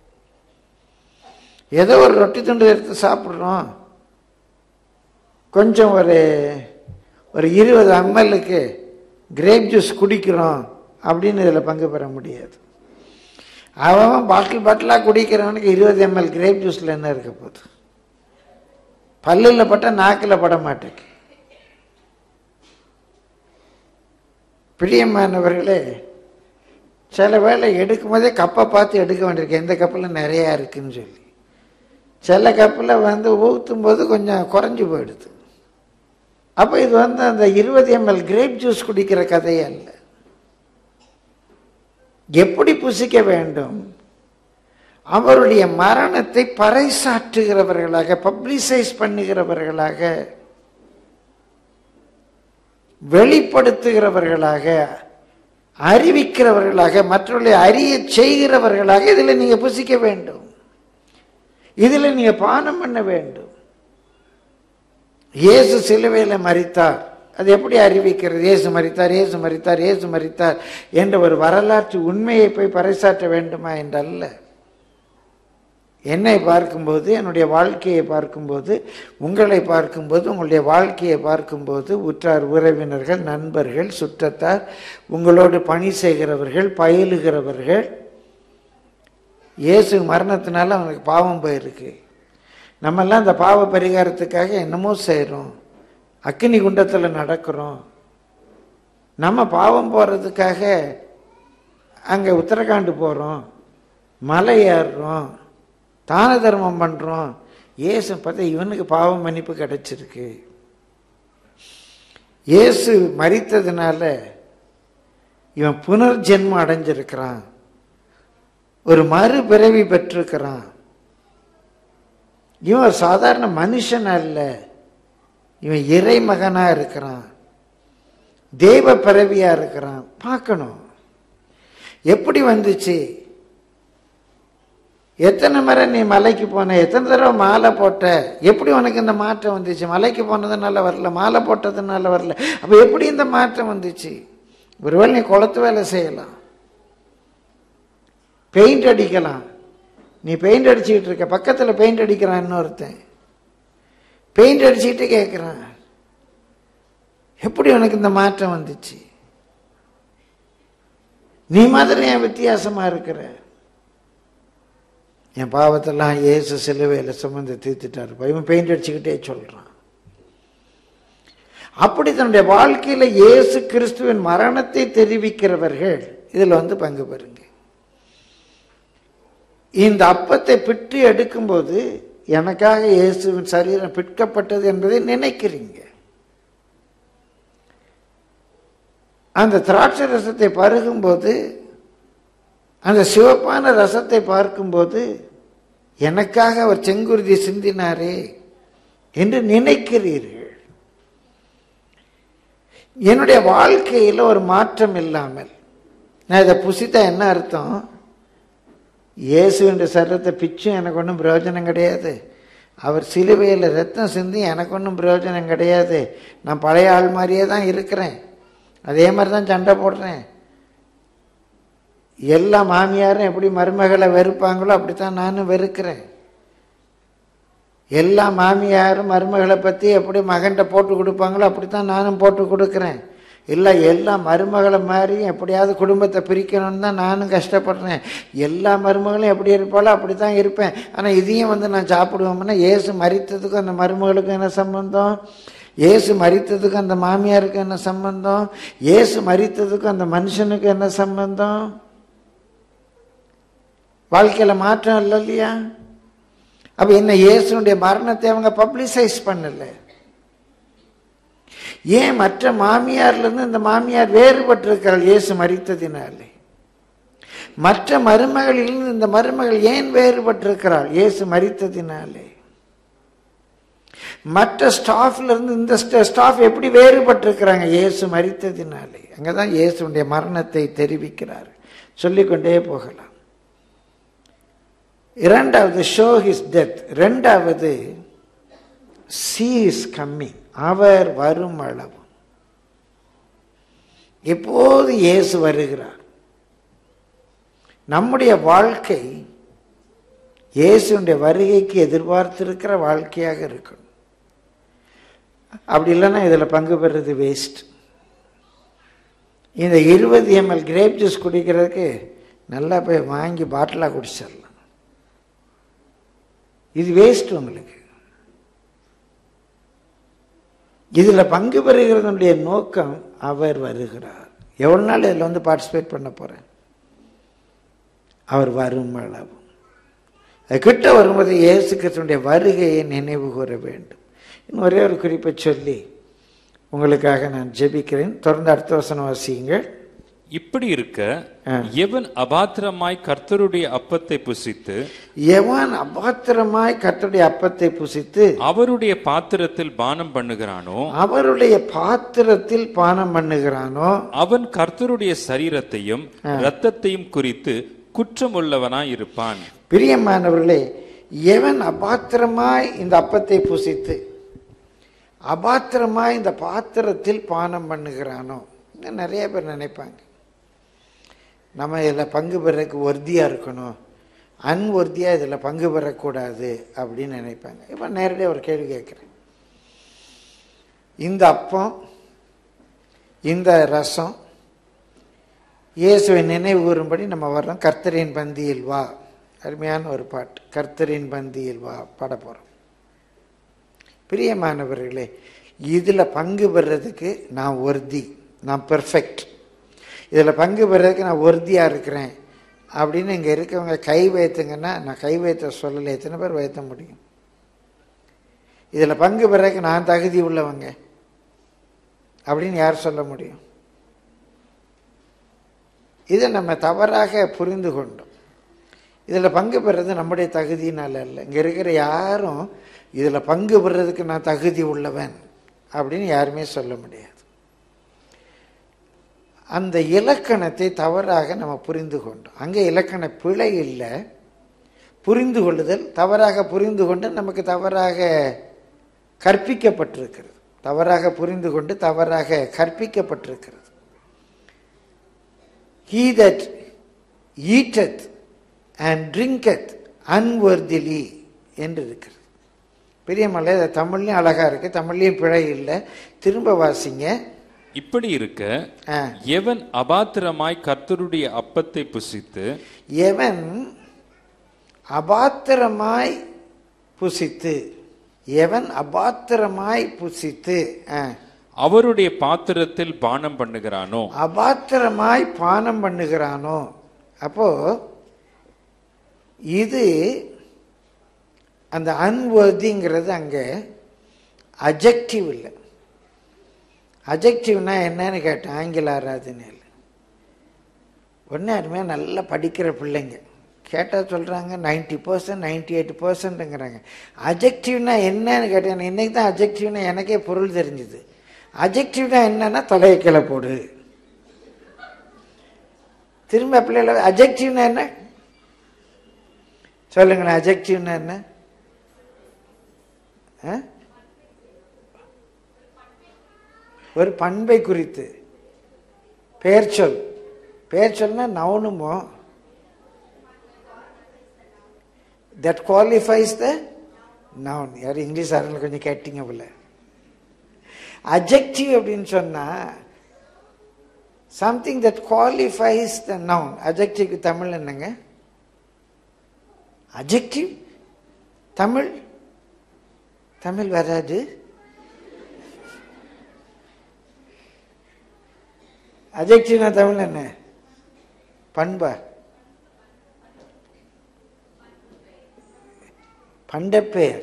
ஏதோ ஒரு ரொட்டி துண்டு எடுத்து சாப்பிட்றோம் கொஞ்சம் ஒரு ஒரு இருபது எம்எல்லுக்கு கிரேப் ஜூஸ் குடிக்கிறோம் அப்படின்னு இதில் பங்கு பெற முடியாது அவன் பாட்டில் பாட்டிலாக குடிக்கிறவனுக்கு இருபது எம்எல் கிரேப் ஜூஸில் என்ன இருக்க போகுது பல்லில் பட்ட நாக்கில் பட மாட்டேங்குது பிரியமானவர்களே சில வேளை எடுக்கும் போதே கப்பை பார்த்து எடுக்க வேண்டியிருக்கு எந்த கப்பில் நிறையா இருக்குன்னு சொல்லி சில கப்பில் வந்து ஊற்றும் போது கொஞ்சம் குறைஞ்சி போயிடுது அப்போ இது வந்து அந்த இருபது எம்எல் கிரேப் ஜூஸ் குடிக்கிற கதையே அல்ல எப்படி புசிக்க வேண்டும் அவருடைய மரணத்தை பறைசாற்றுகிறவர்களாக பப்ளிசைஸ் பண்ணுகிறவர்களாக வெளிப்படுத்துகிறவர்களாக அறிவிக்கிறவர்களாக மற்றவர்களை அறிய செய்கிறவர்களாக இதில் நீங்க புசிக்க வேண்டும் இதில் நீங்க பானம் பண்ண வேண்டும் இயேசு சிலுவையில் மறித்தார் அது எப்படி அறிவிக்கிறது இயேசு மறித்தார் இயேசு மறித்தார் இயேசு மறித்தார் என்ற ஒரு வரலாற்று உண்மையை போய் பறைசாற்ற வேண்டுமா என்றல்ல என்னை பார்க்கும்போது என்னுடைய வாழ்க்கையை பார்க்கும்போது உங்களை பார்க்கும்போது உங்களுடைய வாழ்க்கையை பார்க்கும்போது உற்றார் உறவினர்கள் நண்பர்கள் சுற்றத்தார் உங்களோடு பணி செய்கிறவர்கள் பயிலுகிறவர்கள் இயேசு மரணத்தினால அவனுக்கு பாவம் போயிருக்கு நம்மெல்லாம் இந்த பாவ பரிகாரத்துக்காக என்னமோ செய்கிறோம் அக்கினி குண்டத்தில் நடக்கிறோம் நம்ம பாவம் போகிறதுக்காக அங்கே உத்தரகாண்டு போகிறோம் மலை ஏறுறோம் தான தர்மம் பண்ணுறோம் இயேசு பார்த்தா இவனுக்கு பாவம் மன்னிப்பு கிடைச்சிருக்கு இயேசு மறித்ததுனால இவன் புனர்ஜென்மம் அடைஞ்சிருக்கிறான் ஒரு மறுபிறவி பெற்றிருக்கிறான் இவன் ஒரு சாதாரண மனுஷன் அல்ல இவன் இறை மகனா இருக்கிறான் தெய்வ பிறவியா இருக்கிறான் பார்க்கணும் எப்படி வந்துச்சு எத்தனை முறை நீ மலைக்கு போன எத்தனை தடவை மாலை போட்ட எப்படி உனக்கு இந்த மாற்றம் வந்துச்சு மலைக்கு போனதுனால வரல மாலை போட்டதுனால வரல அப்ப எப்படி இந்த மாற்றம் வந்துச்சு ஒருவேளை நீ குளத்து வேலை செய்யலாம் பெயிண்ட் அடிக்கலாம் நீ பெயிண்ட் அடிச்சுக்கிட்டு இருக்க பக்கத்தில் பெயிண்ட் அடிக்கிறான் இன்னொருத்தன் பெயிண்ட் அடிச்சுக்கிட்டு கேட்குறான் எப்படி உனக்கு இந்த மாற்றம் வந்துச்சு நீ மாதிரி என் வித்தியாசமா இருக்கிற என் பாவத்தெல்லாம் இயேசு சிலுவையில் சுமந்து தீர்த்துட்டார் இவன் பெயிண்ட் அடிச்சுக்கிட்டே சொல்றான் அப்படி தன்னுடைய வாழ்க்கையில இயேசு கிறிஸ்துவின் மரணத்தை தெரிவிக்கிறவர்கள் இதுல வந்து பங்கு பெறுங்க இந்த அப்பத்தை பிட்டு எடுக்கும்போது எனக்காக இயேசுவின் சரீரம் பிற்கப்பட்டது என்பதை நினைக்கிறீங்க அந்த திராட்சை ரசத்தை பருகும்போது அந்த சிவப்பான ரசத்தை பார்க்கும்போது எனக்காக அவர் செங்குருதி சிந்தினாரே என்று நினைக்கிறீர்கள் என்னுடைய வாழ்க்கையில் ஒரு மாற்றம் இல்லாமல் நான் இதை புசித்தா என்ன அர்த்தம் இயேசுவின் சரீரத்தை பிச்சும் எனக்கு ஒன்றும் பிரயோஜனம் கிடையாது அவர் சிலுவையில் ரத்தம் சிந்தி எனக்கு ஒன்றும் பிரயோஜனம் கிடையாது நான் பழைய ஆள் மாதிரியே தான் இருக்கிறேன் அதே மாதிரி தான் சண்டை போடுறேன் எல்லா மாமியாரும் எப்படி மருமகளை வெறுப்பாங்களோ அப்படித்தான் நானும் வெறுக்கிறேன் எல்லா மாமியாரும் மருமகளை பற்றி எப்படி மகன்கிட்ட போட்டு கொடுப்பாங்களோ அப்படித்தான் நானும் போட்டு கொடுக்குறேன் இல்லை எல்லா மருமகளை மாதிரி எப்படியாவது குடும்பத்தை பிரிக்கணும்னு தான் நானும் கஷ்டப்படுறேன் எல்லா மருமகளும் எப்படி இருப்பாளோ அப்படி தான் இருப்பேன் ஆனால் இதையும் வந்து நான் சாப்பிடுவோம்னா ஏசு மறித்ததுக்கும் அந்த மருமகளுக்கும் என்ன சம்பந்தம் ஏசு மறித்ததுக்கும் அந்த மாமியாருக்கு என்ன சம்பந்தம் ஏசு மறித்ததுக்கும் அந்த மனுஷனுக்கு என்ன சம்பந்தம் வாழ்க்கையில மாற்றம் இல்லை இல்லையா அப்ப என்ன இயேசுனுடைய மரணத்தை அவங்க பப்ளிசைஸ் பண்ணல ஏன் மற்ற மாமியார்ல இருந்து இந்த மாமியார் வேறுபட்டிருக்கிறாள் இயேசு மறித்ததினாலே மற்ற மருமகளிலிருந்து இந்த மருமகள் ஏன் வேறுபட்டிருக்கிறாள் இயேசு மறித்ததினாலே மற்ற ஸ்டாஃப்ல இருந்து இந்த ஸ்டாஃப் எப்படி வேறுபட்டிருக்கிறாங்க இயேசு மறித்ததினாலே அங்கதான் இயேசுடைய மரணத்தை தெரிவிக்கிறார் சொல்லிக்கொண்டே போகலாம் இரண்டாவது ஷோ ஹிஸ் டெத் ரெண்டாவது சி இஸ் கம்மிங் அவர் வரும் அளவு எப்போது இயேசு வருகிறார் நம்முடைய வாழ்க்கை இயேசுடைய வருகைக்கு எதிர்பார்த்திருக்கிற வாழ்க்கையாக இருக்கணும் அப்படி இல்லைன்னா இதில் பங்கு பெறுறது வேஸ்ட் இந்த இருபது எம்எல் கிரேப் ஜூஸ் குடிக்கிறதுக்கு நல்லா போய் வாங்கி பாட்டிலாக குடிச்சிடலாம் இது வேஸ்ட் உங்களுக்கு இதில் பங்கு பெறுகிறதனுடைய நோக்கம் அவர் வருகிறார் எவ்வளோ நாள் இதில் வந்து பார்ட்டிசிபேட் பண்ண போகிறேன் அவர் வரும் அளவு அது கிட்ட வரும்போது இயேசு கிறிஸ்துடைய வருகையை நினைவு கூற வேண்டும் இன்னும் ஒரே ஒரு குறிப்பை சொல்லி உங்களுக்காக நான் ஜெபிக்கிறேன் தொடர்ந்து அடுத்த வசனம் வாசியுங்கள் இப்படி இருக்க எவன் அபாத்திரமாய் கர்த்தருடைய அப்பத்தை புசித்து எவன் அபாத்திரமாய் கர்த்தருடைய அப்பத்தை புசித்து அவருடைய பாத்திரத்தில் பானம் பண்ணுகிறானோ அவருடைய பாத்திரத்தில் பானம் பண்ணுகிறானோ அவன் கர்த்தருடைய சரீரத்தையும் இரத்தத்தையும் குறித்து குற்றமுள்ளவனாய் இருப்பான் பிரியமானவர்களே எவன் அபாத்திரமாய் இந்த அப்பத்தை புசித்து அபாத்திரமாய் இந்த பாத்திரத்தில் பானம் பண்ணுகிறானோ இன்னும் நிறைய பேர் நினைப்பாங்க நம்ம இதில் பங்கு பெறக்கு ஒர்தியாக இருக்கணும் அன்ஒர்தியாக இதில் பங்கு பெறக்கூடாது அப்படின்னு நினைப்பாங்க இப்போ நேரடியாக ஒரு கேள்வி கேட்குறேன் இந்த அப்பம் இந்த ரசம் இயேசுவை நினைவு கூறும்படி நம்ம வர்றோம் கர்த்தரின் பந்தியில் வா அருமையான ஒரு பாட்டு கர்த்தரின் பந்தியில் வா பாட போகிறோம் பிரியமானவர்களே இதில் பங்கு பெறதுக்கு நான் ஒர்தி நான் பெர்ஃபெக்ட் இதில் பங்கு பெறதுக்கு நான் ஒர்தியாக இருக்கிறேன் அப்படின்னு இங்கே இருக்கவங்க கை வைத்துங்கன்னா நான் கை வைத்த சொல்லலை எத்தனை பேர் வைத்த முடியும் இதில் பங்கு பெறதுக்கு நான் தகுதி உள்ளவங்க அப்படின்னு யார் சொல்ல முடியும் இதை நம்ம தவறாக புரிந்து கொண்டோம் இதில் பங்கு பெறது நம்முடைய தகுதியினால இல்லை இங்கே இருக்கிற யாரும் இதில் பங்கு பெறதுக்கு நான் தகுதி உள்ளவன் அப்படின்னு யாருமே சொல்ல முடியாது அந்த இலக்கணத்தை தவறாக நம்ம புரிந்து கொண்டோம் அங்கே இலக்கண பிழை இல்லை புரிந்து கொள்ளுதல் தவறாக புரிந்து கொண்டு நமக்கு தவறாக கற்பிக்கப்பட்டிருக்கிறது தவறாக புரிந்து கொண்டு தவறாக கற்பிக்கப்பட்டிருக்கிறது he that eateth and drinketh unworthily என்று இருக்கிறது பெரியமலை அது தமிழ்லையும் அழகா இருக்கு தமிழ்லையும் பிழை இல்லை திரும்ப வாசிங்க இப்படி இருக்க ஆ. எவன் அபாத்திரமாய் கர்த்தருடைய அப்பத்தை புசித்து எவன் அபாத்திரமாய் புசித்து எவன் அபாத்திரமாய் புசித்து ஆ. அவருடைய பாத்திரத்தில் பானம் பண்ணுகிறானோ அபாத்திரமாய் பானம் பண்ணுகிறானோ அப்போ இது அந்த அன்வர்திங்கிறது அங்கே அஜெக்டிவ் இல்லை அஜெக்டிவ்னா என்னன்னு கேட்டேன் ஆங்கில ஆராதனையில் ஒன்று அருமையாக நல்லா படிக்கிற பிள்ளைங்க கேட்டால் சொல்கிறாங்க நைன்டி பர்சன்ட் நைன்டி எயிட் பர்சன்ட்டுங்கிறாங்க அஜெக்டிவ்னா என்னன்னு கேட்டேன் இன்னைக்கு தான் அஜெக்டிவ்னா எனக்கே பொருள் தெரிஞ்சுது அஜெக்டிவ்னா என்னன்னா தலையை கீழே போடு திரும்ப பிள்ளைகள அஜெக்டிவ்னா என்ன சொல்லுங்களேன் அஜெக்டிவ்னா என்ன ஆ? ஒரு பண்பை குறித்து பெயர் சொல் பெயர் சொல்னா நவுனுமோ தட் குவாலிஃபைஸ் த நவுன் யார் இங்கிலீஷ் ஆரம்பில் கொஞ்சம் கேட்டீங்க போல அஜெக்டிவ் அப்படின்னு சொன்னா something that qualifies the noun அஜெக்டிவ்க்கு தமிழ் என்னங்க அஜெக்டிவ் தமிழ் தமிழ் வராது அஜெக்டிவ்னா தமிழ் என்ன பண்பா பண்டப்பெயர்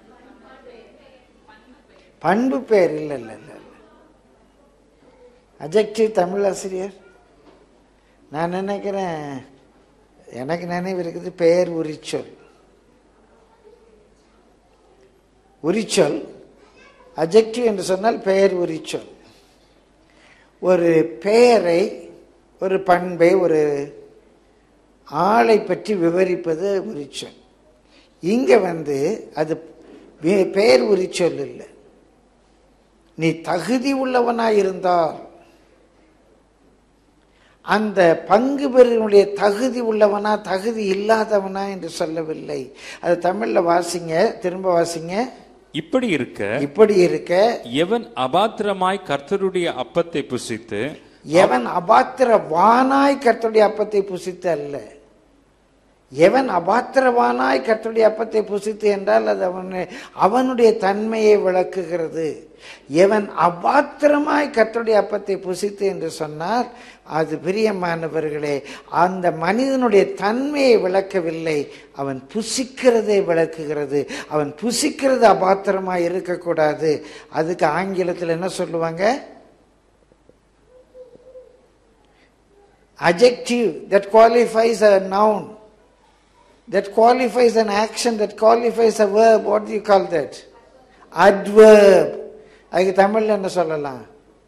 பண்பு பெயர் இல்லை இல்லை இல்லை இல்லை அஜெக்டிவ் தமிழ் ஆசிரியர் நான் நினைக்கிறேன் எனக்கு நினைவு இருக்குது பெயர் உரிச்சொல் உரிச்சொல் அஜெக்டிவ் என்று சொன்னால் பெயர் உரிச்சொல் ஒரு பெயரை ஒரு பண்பை ஒரு ஆளை பற்றி விவரிப்பது உரிச்சொல் இங்க வந்து அது வே- பெயர் உரிச்சொல் இல்லை நீ தகுதி உள்ளவனாய் இருந்தால் அந்த பங்கு பெறுவனுடைய தகுதி உள்ளவனா தகுதி இல்லாதவனா என்று சொல்லவில்லை அது தமிழ்ல வாசிங்க திரும்ப வாசிங்க இப்படி இருக்க இப்படி இருக்க எவன் அபாத்திரமாய் கர்த்தருடைய அப்பத்தை புசித்து எவன் அபாத்திர வானாய் கர்த்தருடைய அப்பத்தை புசித்து அல்ல எவன் அபாத்திரவானாய் கர்த்தருடைய அப்பத்தை புசித்து என்றால் அது அவனு அவனுடைய தன்மையை விளக்குகிறது எவன் அபாத்திரமாய் கர்த்தருடைய அப்பத்தை புசித்து என்று சொன்னால் அது பிரியமானவர்களே அந்த மனிதனுடைய தன்மையை விளக்கவில்லை அவன் புசிக்கிறதை விளக்குகிறது அவன் புசிக்கிறது அபாத்திரமாய் இருக்கக்கூடாது அதுக்கு ஆங்கிலத்தில் என்ன சொல்லுவாங்க adjective that qualifies a noun, that qualifies an action, that qualifies a verb. What do you call that? Adverb. அதுக்கு தமிழ்ல என்ன சொல்லலாம்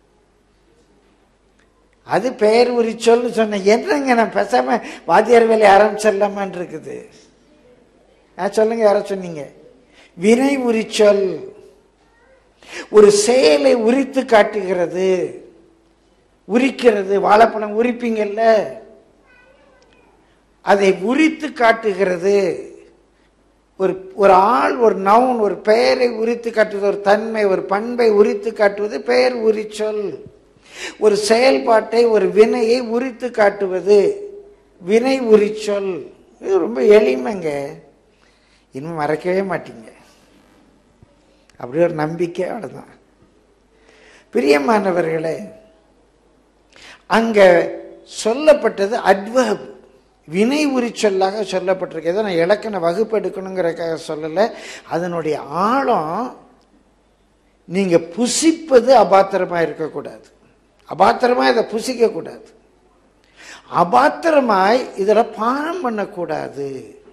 அது பெயர் உரி சொல்லு சொன்னேன் என்னங்க நான் பேசாம வாத்தியார் வேலையை ஆரம்பிச்சிடலாமான் இருக்குது ஆ, சொல்லுங்க யார சொன்னீங்க வினை உரிச்சொல் ஒரு செயலை உரித்து காட்டுகிறது உரிக்கிறது வாழைப்பழம் உரிப்பீங்கல்ல அதை உரித்து காட்டுகிறது ஒரு ஒரு ஆள் ஒரு நவுன் ஒரு பெயரை உரித்து காட்டுவது ஒரு தன்மை ஒரு பண்பை உரித்து காட்டுவது பெயர் உரிச்சொல் ஒரு செயல்பாட்டை ஒரு வினையை உரித்து காட்டுவது வினை உரிச்சொல் இது ரொம்ப எளிமைங்க இன்னும் மறக்கவே மாட்டீங்க அப்படி ஒரு நம்பிக்கை அவ்வளோதான் பிரியமானவர்களே அங்க சொல்லப்பட்டது அட்வர்ப் வினை உரி சொல்லாக சொல்லப்பட்டிருக்கு ஏதோ நான் இலக்கண வகுப்பு எடுக்கணுங்கிறதுக்காக சொல்லலை அதனுடைய ஆழம் நீங்க புசிப்பது அபாத்திரமா இருக்கக்கூடாது அபாத்திரமா இதை புசிக்க கூடாது அபாத்திரமாய் இதுல பானம் பண்ணக்கூடாது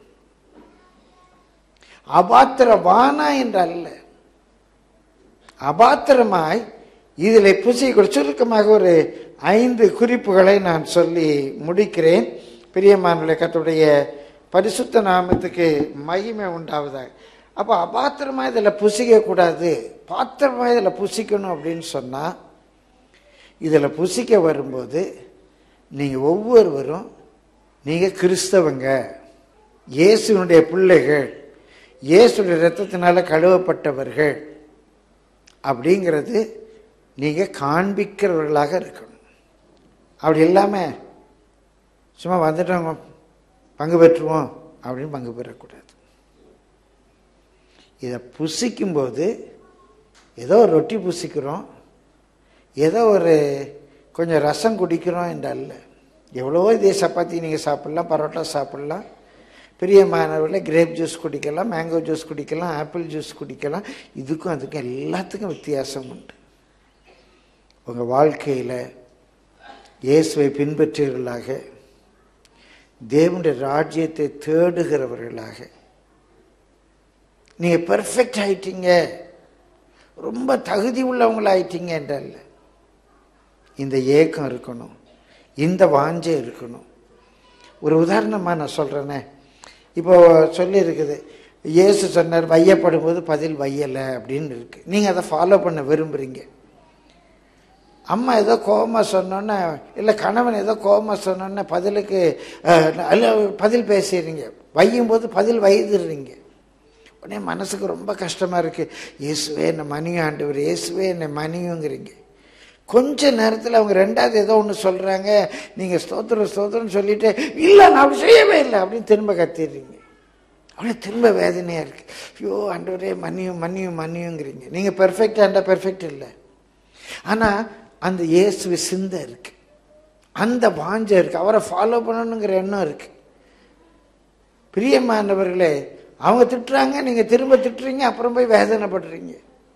அபாத்திரவானா என்று அல்ல அபாத்திரமாய் இதில் புசிக்க சுருக்கமாக ஒரு ஐந்து குறிப்புகளை நான் சொல்லி முடிக்கிறேன் பிரியமானுடைய கத்துடைய பரிசுத்த நாமத்துக்கு மகிமை உண்டாவதாக அப்போ அபாத்திரமாக இதில் புசிக்கக்கூடாது பாத்திரமாக இதில் புசிக்கணும் அப்படின்னு சொன்னால் இதில் புசிக்க வரும்போது நீங்கள் ஒவ்வொருவரும் நீங்கள் கிறிஸ்தவங்க இயேசுனுடைய பிள்ளைகள் இயேசுடைய ரத்தத்தினால கழுவப்பட்டவர்கள் அப்படிங்கிறது நீங்கள் காண்பிக்கிறவர்களாக இருக்கணும் அப்படி இல்லாமல் சும்மா வந்துட்டோம் பங்கு பெற்றுவோம் அப்படின்னு பங்கு பெறக்கூடாது இதை புசிக்கும்போது ஏதோ ஒரு ரொட்டி புசிக்கிறோம் ஏதோ ஒரு கொஞ்சம் ரசம் குடிக்கிறோம் என்று அல்ல எவ்வளவோ இதே சப்பாத்தி நீங்கள் சாப்பிட்லாம் பரோட்டா சாப்பிட்லாம் பிரியமானவர்களே கிரேப் ஜூஸ் குடிக்கலாம் மேங்கோ ஜூஸ் குடிக்கலாம் ஆப்பிள் ஜூஸ் குடிக்கலாம் இதுக்கும் அதுக்கும் எல்லாத்துக்கும் வித்தியாசம் உண்டு உங்கள் வாழ்க்கையில் இயேசுவை பின்பற்றியவர்களாக தேவனுடைய ராஜ்யத்தை தேடுகிறவர்களாக நீங்கள் பெர்ஃபெக்ட் ஆயிட்டீங்க ரொம்ப தகுதி உள்ளவங்களாயிட்டீங்க என்றல்ல இந்த ஏக்கம் இருக்கணும் இந்த வாஞ்சை இருக்கணும் ஒரு உதாரணமாக நான் சொல்கிறேனே இப்போ சொல்லி இருக்குது இயேசு சொன்னார் வையப்படும் போது பதில் வையலை அப்படின்னு இருக்கு நீங்கள் அதை ஃபாலோ பண்ண விரும்புகிறீங்க அம்மா ஏதோ கோபமாக சொன்னோன்னே இல்லை கணவன் ஏதோ கோபமாக சொன்னோன்னே பதிலுக்கு அஹ், அல்ல பதில் பேசிடுறீங்க வையும் போது பதில் வைதுடுறீங்க உடனே மனசுக்கு ரொம்ப கஷ்டமாக இருக்குது இயேசுவே என்னை மணியும் ஆண்டவர் இயேசுவே என்னை மணியுங்கிறீங்க கொஞ்ச நேரத்தில் அவங்க ரெண்டாவது ஏதோ ஒன்று சொல்கிறாங்க நீங்கள் ஸ்தோத்திரம் ஸ்தோத்திரம் சொல்லிட்டு இல்லை நான் அப்படி செய்யவே இல்லை அப்படின்னு திரும்ப கத்திடுறீங்க அப்படியே திரும்ப வேதனையாக இருக்குது ஐயோ ஆண்டவரே மன்னியும் மன்னியும் மன்னியுங்கிறீங்க நீங்கள் பெர்ஃபெக்டாண்டா பெர்ஃபெக்ட் இல்லை ஆனால் அந்த இயேசுவை சிந்தை இருக்கு அந்த வாஞ்சை இருக்கு அவரை ஃபாலோ பண்ணணுங்கிற எண்ணம் இருக்கு பிரியமானவர்களே அவங்க திட்டுறாங்க நீங்கள் திரும்ப திட்டுறீங்க அப்புறம் போய் வேதனைப்படுறீங்க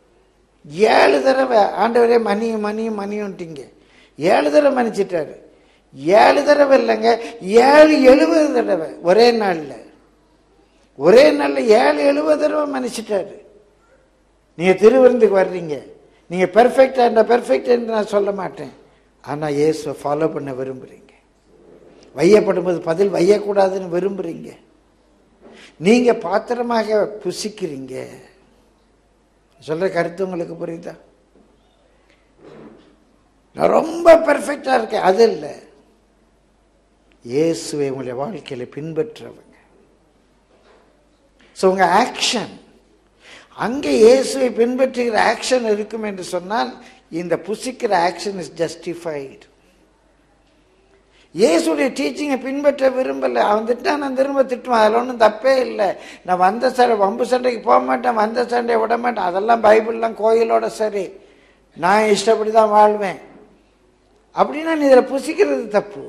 ஏழு தடவை ஆண்டவரே மணியும் மணியும் மணியும்ட்டீங்க ஏழு தடவை மன்னிச்சிட்டாரு ஏழு தடவை இல்லைங்க ஏழு எழுபது தடவை ஒரே நாளில் ஒரே நாளில் ஏழு எழுபது தடவை மன்னிச்சிட்டாரு நீங்கள் திருவிருந்துக்கு வர்றீங்க நீங்கள் பெர்ஃபெக்ட் அந்த பெர்ஃபெக்ட் என்று நான் சொல்ல மாட்டேன் ஆனால் இயேசுவை ஃபாலோ பண்ண விரும்புகிறீங்க வையப்படும் போது பதில் வையக்கூடாதுன்னு விரும்புகிறீங்க நீங்கள் பாத்திரமாக புசிக்கிறீங்க சொல்ற கருத்து உங்களுக்கு புரியுதா நான் ரொம்ப பெர்ஃபெக்டா இருக்கேன் அது இல்லை இயேசுவை உங்களுடைய வாழ்க்கையில பின்பற்றவங்க ஸோ உங்க ஆக்ஷன் அங்கே இயேசுவை பின்பற்றுகிற ஆக்ஷன் இருக்கும் என்று சொன்னால் இந்த புசிக்கிற ஆக்ஷன் இஸ் ஜஸ்டிஃபைடு இயேசுடைய டீச்சிங்கை பின்பற்ற விரும்பலை அவன் திட்டா நான் திரும்ப திட்டுவான் அதில் ஒன்றும் தப்பே இல்லை நான் வந்த சண்டை வம்பு சண்டைக்கு போக மாட்டேன் வந்த சண்டையை விட மாட்டேன் அதெல்லாம் பைபிள்லாம் கோயிலோட சரி நான் இஷ்டப்படி தான் வாழ்வேன் அப்படின்னா நீ இதில் புசிக்கிறது தப்பு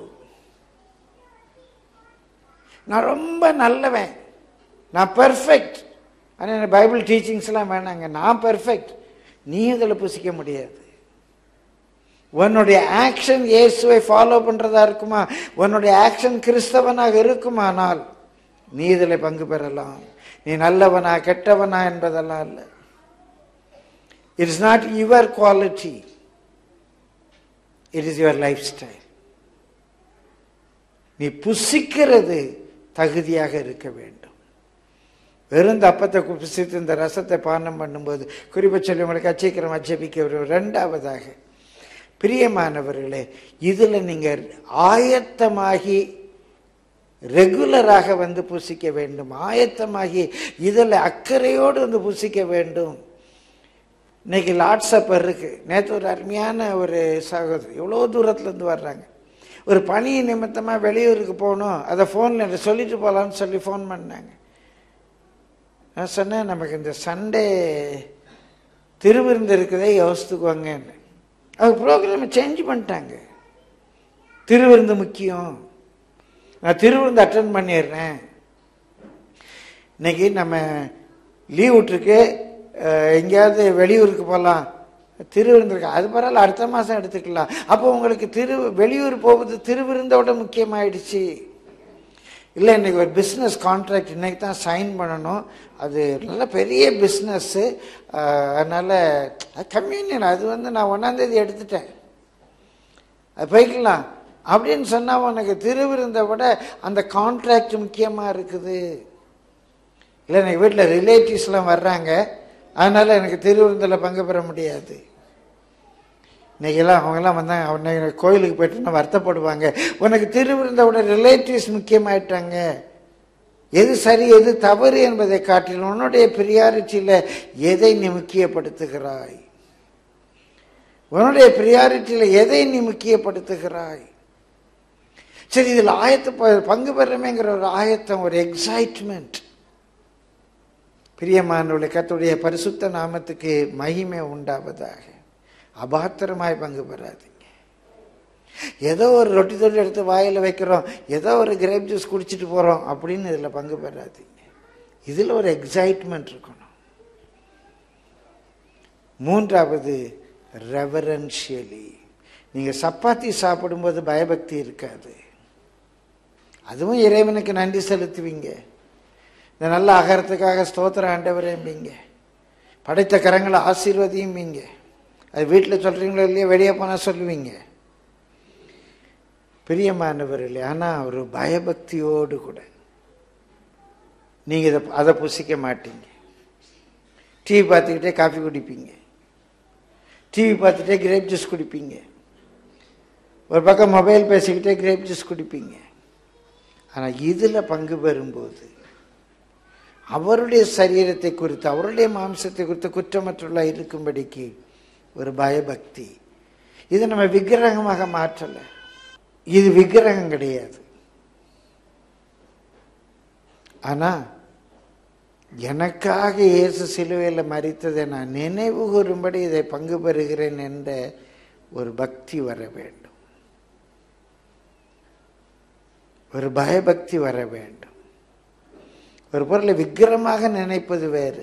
நான் ரொம்ப நல்லவன் நான் பெர்ஃபெக்ட் ஆனால் எனக்கு பைபிள் டீச்சிங்ஸ்லாம் வேணாங்க நான் பெர்ஃபெக்ட் நீ இதில் புசிக்க முடியாது உன்னுடைய ஆக்ஷன் இயேசுவை ஃபாலோ பண்ணுறதா இருக்குமா உன்னுடைய ஆக்ஷன் கிறிஸ்தவனாக இருக்குமானால் நீ இதில் பங்கு பெறலாம் நீ நல்லவனா கெட்டவனா என்பதெல்லாம் இல்லை it is not your quality it is your life style நீ புசிக்கிறது தகுதியாக இருக்க வேண்டும் வெறும் இந்த அப்பத்தை புசித்து இந்த ரசத்தை பானம் பண்ணும்போது குறிப்பாக சொல்லி உங்களுக்கு அச்சீக்கிரம் அச்சபிக்க வரும் ரெண்டாவதாக பிரியமானவர்களே இதில் நீங்கள் ஆயத்தமாகி ரெகுலராக வந்து புசிக்க வேண்டும் ஆயத்தமாகி இதில் அக்கறையோடு வந்து புசிக்க வேண்டும் இன்னைக்கு லாட்ஸ்அப் இருக்கு நேற்று ஒரு அருமையான ஒரு சகோதரி எவ்வளோ தூரத்துலேருந்து வர்றாங்க ஒரு பணி நிமித்தமாக வெளியூருக்கு போகணும் அதை ஃபோனில் சொல்லிட்டு போகலான்னு சொல்லி ஃபோன் பண்ணாங்க நான் சொன்னேன் நமக்கு இந்த சண்டே திருவிருந்து இருக்குதே யோசித்துக்குவாங்கன்னு அவங்க ப்ரோக்ராமை சேஞ்ச் பண்ணிட்டாங்க திருவிருந்து முக்கியம் நான் திருவிருந்து அட்டன் பண்ணிடுறேன் இன்னைக்கு நம்ம லீவ் விட்டுருக்கு அஹ், எங்கேயாவது வெளியூருக்கு போகலாம் திருவிருந்து இருக்கு அது பரவாயில்ல அடுத்த மாதம் எடுத்துக்கலாம் அப்போ உங்களுக்கு திரு வெளியூர் போவது திருவிருந்தோட முக்கியமாயிடுச்சு இல்லை இன்னைக்கு ஒரு பிஸ்னஸ் கான்ட்ராக்ட் இன்னைக்கு தான் சைன் பண்ணணும் அது நல்ல பெரிய பிஸ்னஸ்ஸு அதனால் கம்யூனியன் அது வந்து நான் ஒன்றாந்தேதி எடுத்துட்டேன் அது போய்க்கலாம் அப்படின்னு சொன்னால் உனக்கு திருவிருந்தை விட அந்த கான்ட்ராக்ட் முக்கியமாக இருக்குது இல்லை எனக்கு வீட்டில் ரிலேட்டிவ்ஸ்லாம் வர்றாங்க அதனால் எனக்கு திருவிருந்தில் பங்கு பெற முடியாது இன்னைக்கெல்லாம் அவங்கெல்லாம் வந்தாங்க அவனை கோயிலுக்கு போயிட்டு வருத்தப்படுவாங்க உனக்கு திருவிருந்தோட ரிலேட்டிவ்ஸ் முக்கியமாயிட்டாங்க எது சரி எது தவறு என்பதை காட்டிலும் உன்னுடைய ப்ரியாரிட்டியில் எதை நீ முக்கியப்படுத்துகிறாய் உன்னுடைய ப்ரியாரிட்டியில் எதை நீ முக்கியப்படுத்துகிறாய் சரி இதில் ஆயத்த ப- பங்கு பெறமேங்கிற ஒரு ஆயத்தம் ஒரு எக்ஸைட்மெண்ட் பிரியமானவர்களே கர்த்தருடைய பரிசுத்த நாமத்துக்கு மகிமை உண்டாவதாக அபாத்திரமாய் பங்கு பெறாதீங்க ஏதோ ஒரு ரொட்டி தொட்டி எடுத்து வாயில் வைக்கிறோம் ஏதோ ஒரு கிரேப் ஜூஸ் குடிச்சிட்டு போகிறோம் அப்படின்னு இதில் பங்கு பெறாதீங்க இதில் ஒரு எக்ஸைட்மெண்ட் இருக்கணும் மூன்றாவது ரெவரன்ஷியலி நீங்கள் சப்பாத்தி சாப்பிடும்போது பயபக்தி இருக்காது அதுவும் இறைவனுக்கு நன்றி செலுத்துவீங்க இந்த நல்ல ஆகாரத்துக்காக ஸ்தோத்திர ஆண்டவரேம்பீங்க படைத்த கரங்களை ஆசீர்வதியும்பீங்க அது வீட்டில் சொல்கிறீங்களோ இல்லையோ வெளியே போனால் சொல்லுவீங்க பிரியமானவர்களே ஆனால் ஒரு பயபக்தியோடு கூட நீங்கள் இதை அதை புசிக்க மாட்டீங்க டிவி பார்த்துக்கிட்டே காஃபி குடிப்பீங்க டிவி பார்த்துட்டே கிரேப் ஜூஸ் குடிப்பீங்க ஒரு பக்கம் மொபைல் பேசிக்கிட்டே கிரேப் ஜூஸ் குடிப்பீங்க ஆனால் இதில் பங்கு பெறும்போது அவருடைய சரீரத்தை குறித்து அவருடைய மாம்சத்தை குறித்து குற்றமற்றுள்ள இருக்கும்படிக்கு ஒரு பயபக்தி இது நம்ம விக்கிரகமாக மாற்றலை இது விக்கிரகம் கிடையாது ஆனா எனக்காக இயேசு சிலுவையில் மறித்ததை நான் நினைவு கூறும்படி இதை பங்கு பெறுகிறேன் என்ற ஒரு பக்தி வர வேண்டும் ஒரு பயபக்தி வர வேண்டும் ஒரு பொருளை விக்கிரமாக நினைப்பது வேறு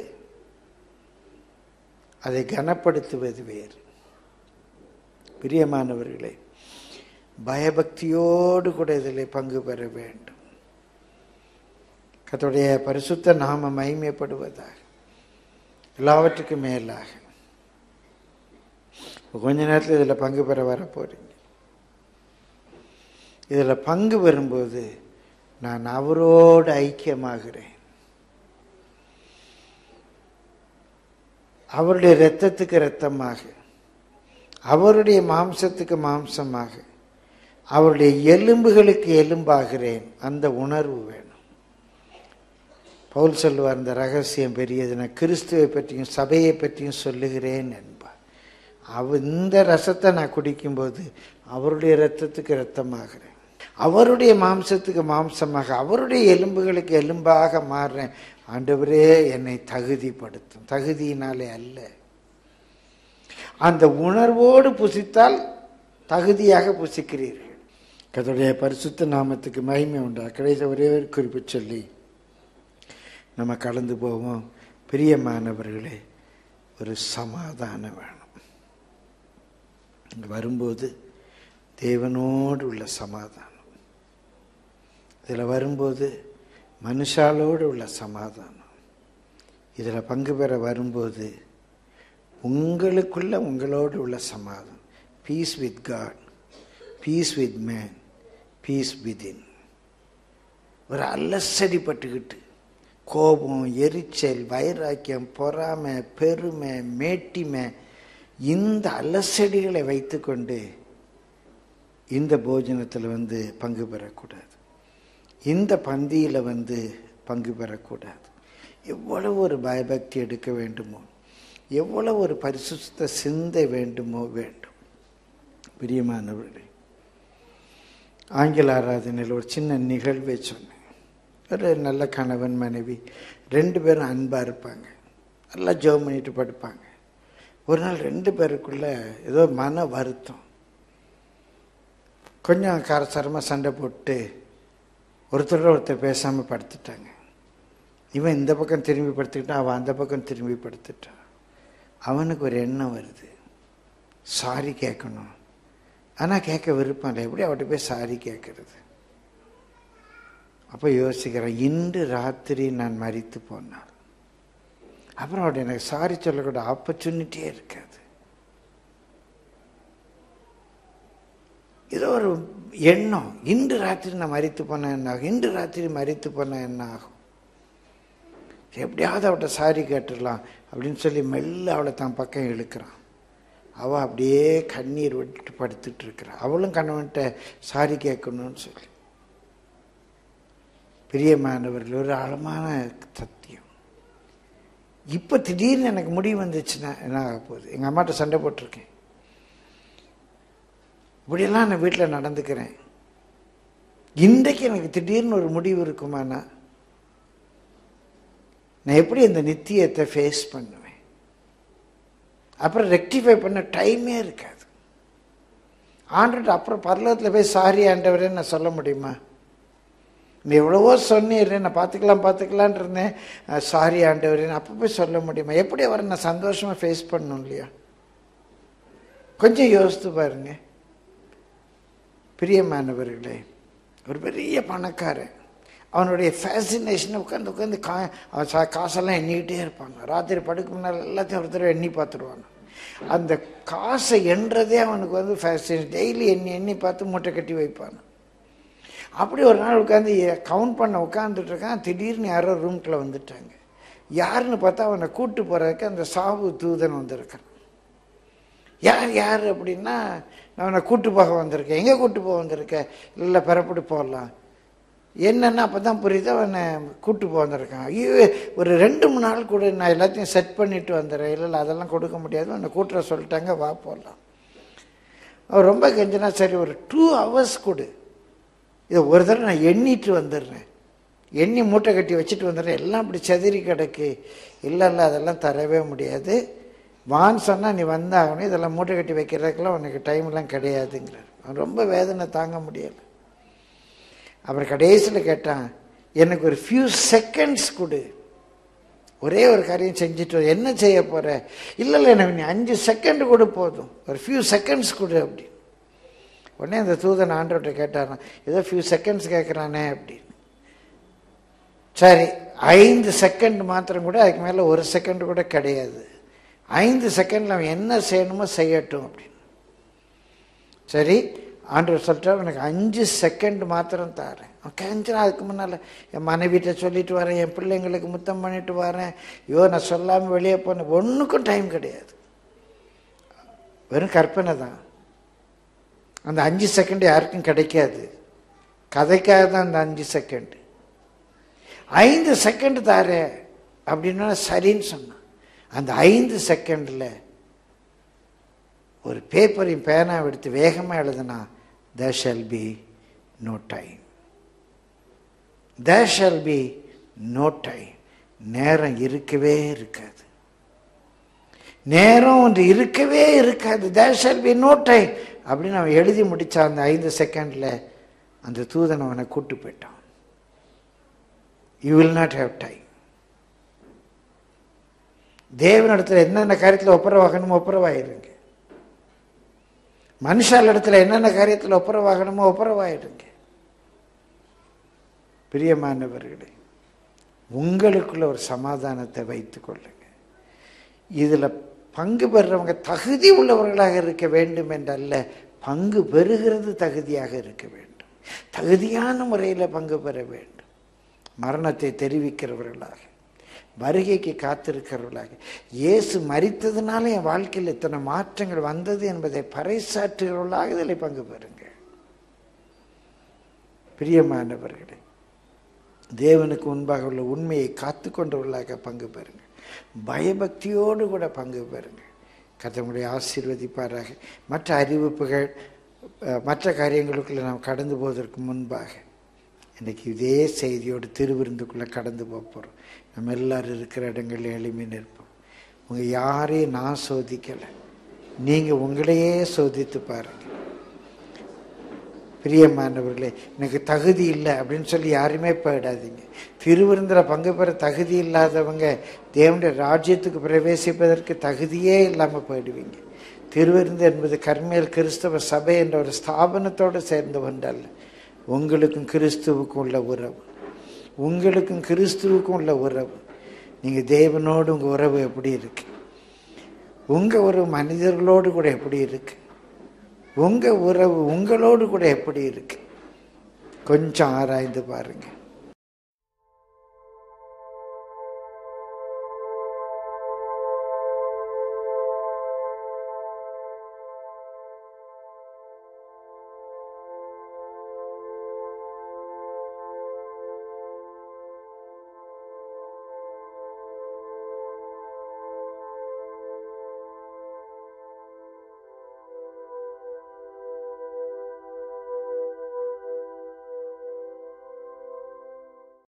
அதை கனப்படுத்துவது வேறு பிரியமானவர்களே பயபக்தியோடு கூட இதில் பங்கு பெற வேண்டும் கர்த்தருடைய பரிசுத்த நாம மகிமைப்படுவதாக எல்லாவற்றுக்கும் மேலாக கொஞ்ச நேரத்தில் இதில் பங்கு பெற வர போறீங்க இதில் பங்கு வரும்போது நான் அவரோடு ஐக்கியமாகிறேன் அவருடைய இரத்தத்துக்கு இரத்தமாக அவருடைய மாம்சத்துக்கு மாம்சமாக அவருடைய எலும்புகளுக்கு எலும்பாகிறேன் அந்த உணர்வு வேணும் பவுல் சொல்லுவார் இந்த ரகசியம் பெரியது நான் கிறிஸ்துவை பற்றியும் சபையை பற்றியும் சொல்லுகிறேன் என்பார் அவ இந்த ரசத்தை நான் குடிக்கும்போது அவருடைய இரத்தத்துக்கு இரத்தமாகிறேன் அவருடைய மாம்சத்துக்கு மாம்சமாக அவருடைய எலும்புகளுக்கு எலும்பாக மாறுறேன் ஆண்டவரே என்னை தகுதிப்படுத்தும் தகுதியினாலே அல்ல அந்த உணர்வோடு புசித்தால் தகுதியாக புசிக்கிறீர்கள் கர்த்தருடைய பரிசுத்த நாமத்துக்கு மகிமை உண்டா கடைசி ஒரே ஒரு குறிப்பு சொல்லி நம்ம கடந்து போவோம் பிரியமானவர்களே ஒரு சமாதானம் வேணும் இங்க வரும்போது தேவனோடு உள்ள சமாதானம் இதில் வரும்போது மனுஷாலோடு உள்ள சமாதானம் இதில் பங்கு பெற வரும்போது உங்களுக்குள்ள உங்களோடு உள்ள சமாதானம் peace with God peace with man peace within ஒரு அலசடி பட்டுக்கிட்டு கோபம் எரிச்சல் வைராக்கியம் பொறாமை பெருமை மேட்டிமை இந்த அலசடிகளை வைத்துக்கொண்டு இந்த போஜனத்தில் வந்து பங்கு பெறக்கூடாது இந்த பந்தியில் வந்து பங்கு பெறக்கூடாது எவ்வளவு ஒரு பயபக்தி எடுக்க வேண்டுமோ எவ்வளவு ஒரு பரிசுத்த சிந்தை வேண்டுமோ வேண்டும் பிரியமானவர்களே ஆங்கில ஆராதனையில் ஒரு சின்ன நிகழ்வை சொன்னேன் ஒரு நல்ல கணவன் மனைவி ரெண்டு பேரும் அன்பாக இருப்பாங்க நல்லா ஜோம் பண்ணிட்டு படுப்பாங்க ஒரு நாள் ரெண்டு பேருக்குள்ள ஏதோ மன வருத்தம் கொஞ்சம் காரசாரமாக சண்டை போட்டு ஒருத்தரோட ஒருத்தர் பேசாமல் படுத்துட்டாங்க இவன் இந்த பக்கம் திரும்பி படுத்துக்கிட்டான் அவன் அந்த பக்கம் திரும்பி படுத்துட்டான் அவனுக்கு ஒரு எண்ணம் வருது சாரி கேட்கணும் ஆனால் கேட்க விருப்பம் இல்லை எப்படி அவட்ட போய் சாரி கேட்கறது அப்போ யோசிக்கிறேன் இன்று ராத்திரி நான் மறித்து போனான் அப்புறம் அவட்ட எனக்கு சாரி சொல்லக்கூட ஆப்பர்ச்சுனிட்டியே இருக்காது ஏதோ ஒரு எண்ணம் இன்று ராத்திரி நான் மறித்து போனேன் என்ன ஆகும் இன்று ராத்திரி மறித்து போனேன் என்ன ஆகும் எப்படியாவது அவட்ட சாரி கேட்டுடலாம் அப்படின்னு சொல்லி மெல்ல அவளை தான் பக்கம் இழுக்கிறான் அவள் அப்படியே கண்ணீர் விட்டு படுத்துட்டு இருக்கிறான் அவளும் கணவன்கிட்ட சாரி கேட்கணும்னு சொல்லி பிரியமானவர்கள் ஒரு ஆழமான சத்தியம் இப்போ திடீர்னு எனக்கு முடிவு வந்துச்சுன்னா என்ன ஆக போகுது எங்கள் அம்மாட்ட சண்டை போட்டிருக்கேன் இப்படியெல்லாம் நான் வீட்டில் நடந்துக்கிறேன் இன்றைக்கு எனக்கு திடீர்னு ஒரு முடிவு இருக்குமானா நான் எப்படி இந்த நித்தியத்தை ஃபேஸ் பண்ணுவேன் அப்புறம் ரெக்டிஃபை பண்ண டைமே இருக்காது ஆண்டுட்டு அப்புறம் பரலத்தில் போய் சாரி ஆண்டவரேன்னு நான் சொல்ல முடியுமா நீ எவ்வளவோ சொன்னீர் நான் பார்த்துக்கலாம் பார்த்துக்கலான் இருந்தேன் சாரி ஆண்டவரேன்னு அப்போ போய் சொல்ல முடியுமா எப்படி அவரை நான் சந்தோஷமாக ஃபேஸ் பண்ணணும் இல்லையா கொஞ்சம் யோசித்து பாருங்க பிரியமானவர்களே ஒரு பெரிய பணக்காரன் அவனுடைய ஃபேசினேஷனை உட்காந்து உட்காந்து கா அவன் சா காசெல்லாம் எண்ணிக்கிட்டே இருப்பாங்க ராத்திரி படுக்க முன்னால் எல்லாத்தையும் ஒருத்தர் எண்ணி பார்த்துருவாங்க அந்த காசை எண்றதே அவனுக்கு வந்து ஃபேசினேஷன் டெய்லி எண்ணி எண்ணி பார்த்து மூட்டை கட்டி வைப்பான் அப்படி ஒரு நாள் உட்காந்து கவுண்ட் பண்ண உட்காந்துட்டு இருக்கான் திடீர்னு யாரோ ரூம்குள்ளே வந்துட்டாங்க யாருன்னு பார்த்தா அவனை கூட்டு போகிறதுக்கு அந்த சாவு தூதன் வந்திருக்கான் யார் யார் அப்படின்னா நான் அவனை கூட்டு போக வந்திருக்கேன் எங்கே கூட்டு போக வந்திருக்கேன் இல்லை பெறப்பட்டு போகலாம் என்னன்னா அப்போ தான் புரியுது அவனை கூட்டு போக வந்திருக்கான் ஐயோ ஒரு ரெண்டு மூணு நாள் கூட நான் எல்லாத்தையும் செட் பண்ணிட்டு வந்துடுறேன் இல்லை இல்லை அதெல்லாம் கொடுக்க முடியாது அவனை கூட்டுற சொல்லிட்டாங்க வா போகலாம் அவர் ரொம்ப கெஞ்சினா சரி ஒரு டூ ஹவர்ஸ் கொடு இதை ஒரு தடவை நான் எண்ணிட்டு வந்துடுறேன் எண்ணி மூட்டை கட்டி வச்சுட்டு வந்துடுறேன் எல்லாம் அப்படி செதறி கிடக்கு இல்லை இல்லை அதெல்லாம் தரவே முடியாது வான்னு சொன்னால் நீ வந்தாகணும் இதெல்லாம் மூட்டை கட்டி வைக்கிறதுக்கெல்லாம் உனக்கு டைம்லாம் கிடையாதுங்கிறார் அவன் ரொம்ப வேதனை தாங்க முடியலை அப்புறம் கடைசியில் கேட்டான் எனக்கு ஒரு ஃபியூ செகண்ட்ஸ் கொடு ஒரே ஒரு காரியம் செஞ்சுட்டு வா. என்ன செய்ய போற இல்லை இல்லை எனக்கு நீ அஞ்சு செகண்ட் கொடு போதும் ஒரு ஃபியூ செகண்ட்ஸ் கொடு அப்படின்னு உடனே அந்த தூதன் ஆண்டவர்கிட்ட கேட்டாரான் ஏதோ ஃபியூ செகண்ட்ஸ் கேட்குறானே அப்படின்னு சரி ஐந்து செகண்ட் மாத்திரம் கூட அதுக்கு மேலே ஒரு செகண்ட் கூட கிடையாது ஐந்து செகண்டில் அவன் என்ன செய்யணுமோ செய்யட்டும் அப்படின்னு சரி ஆண்டவர் சொல்லிட்டா எனக்கு அஞ்சு செகண்ட் மாத்திரம் தாரேன் அவன் கெஞ்சினா அதுக்கு முன்னால் என் மனைவிட்ட சொல்லிட்டு வரேன் என் பிள்ளைங்களுக்கு முத்தம் பண்ணிட்டு வரேன் ஐயோ நான் சொல்லாமல் வெளியே போனேன் ஒன்றுக்கும் டைம் கிடையாது வெறும் கற்பனை தான் அந்த அஞ்சு செகண்ட் யாருக்கும் கிடைக்காது கதைக்காக தான் அந்த அஞ்சு செகண்ட் ஐந்து செகண்ட் தாரே அப்படின்னா சரின்னு சொன்னான் அந்த ஐந்து செகண்டில் ஒரு பேப்பரையும் பேனாவை எடுத்து வேகமாக எழுதுனா there shall be no time there shall be no time நேரம் இருக்கவே இருக்காது நேரம் ஒன்று இருக்கவே இருக்காது there shall be no time அப்படின்னு அவன் எழுதி முடிச்ச அந்த ஐந்து செகண்டில் அந்த தூதன் அவனை கூட்டு போயிட்டான் you will not have time தேவனிடத்தில் என்னென்ன காரியத்தில் ஒப்புரவாகணுமோ ஒப்புரவாயிருங்க மனுஷால் இடத்துல என்னென்ன காரியத்தில் ஒப்புரவாகணுமோ ஒப்புரவாயிடுங்க பிரியமானவர்களே உங்களுக்குள்ள ஒரு சமாதானத்தை வைத்துக் கொள்ளுங்க இதில் பங்கு பெறுறவங்க தகுதி உள்ளவர்களாக இருக்க வேண்டும் என்றல்ல பங்கு பெறுகிறது தகுதியாக இருக்க வேண்டும் தகுதியான முறையில் பங்கு பெற வேண்டும் மரணத்தை தெரிவிக்கிறவர்களாக வருகைக்கு காத்திருக்கிறவர்களாக இயேசு மரித்ததுனால என் வாழ்க்கையில் இத்தனை மாற்றங்கள் வந்தது என்பதை பறைசாற்றுகிறவர்களாக இதில் பங்கு பெறுங்க பிரியமானவர்களே தேவனுக்கு முன்பாக உள்ள உண்மையை காத்து கொண்டவர்களாக பங்கு பெறுங்க பயபக்தியோடு கூட பங்கு பெறுங்க கத்தமுடைய ஆசீர்வதிப்பாராக மற்ற அறிவிப்புகள் அஹ், மற்ற காரியங்களுக்குள்ள நாம் கடந்து போவதற்கு முன்பாக இன்னைக்கு இதே செய்தியோடு திருவிருந்துக்குள்ளே கடந்து போக போகிறோம் நம்ம எல்லாரும் இருக்கிற இடங்களில் எளிமை நிற்போம் உங்கள் யாரையும் நான் சோதிக்கலை நீங்கள் உங்களையே சோதித்து பாருங்கள் பிரியமானவர்களே எனக்கு தகுதி இல்லை அப்படின்னு சொல்லி யாருமே போயிடாதீங்க திருவிருந்தில் பங்கு பெற தகுதி இல்லாதவங்க தேவனுடைய ராஜ்யத்துக்கு பிரவேசிப்பதற்கு தகுதியே இல்லாமல் போயிடுவீங்க திருவிருந்து என்பது கர்மேல் கிறிஸ்தவ சபை என்ற ஒரு ஸ்தாபனத்தோடு சேர்ந்து ஒன்றல்ல உங்களுக்கும் கிறிஸ்துவுக்கும் உள்ள உறவு உங்களுக்கும் கிறிஸ்துவுக்கும் உள்ள உறவு நீங்கள் தேவனோடு உங்கள் உறவு எப்படி இருக்கு உங்கள் உறவு மனிதர்களோடு கூட எப்படி இருக்கு உங்க உறவு உங்களோடு கூட எப்படி இருக்கு கொஞ்சம் ஆராய்ந்து பாருங்க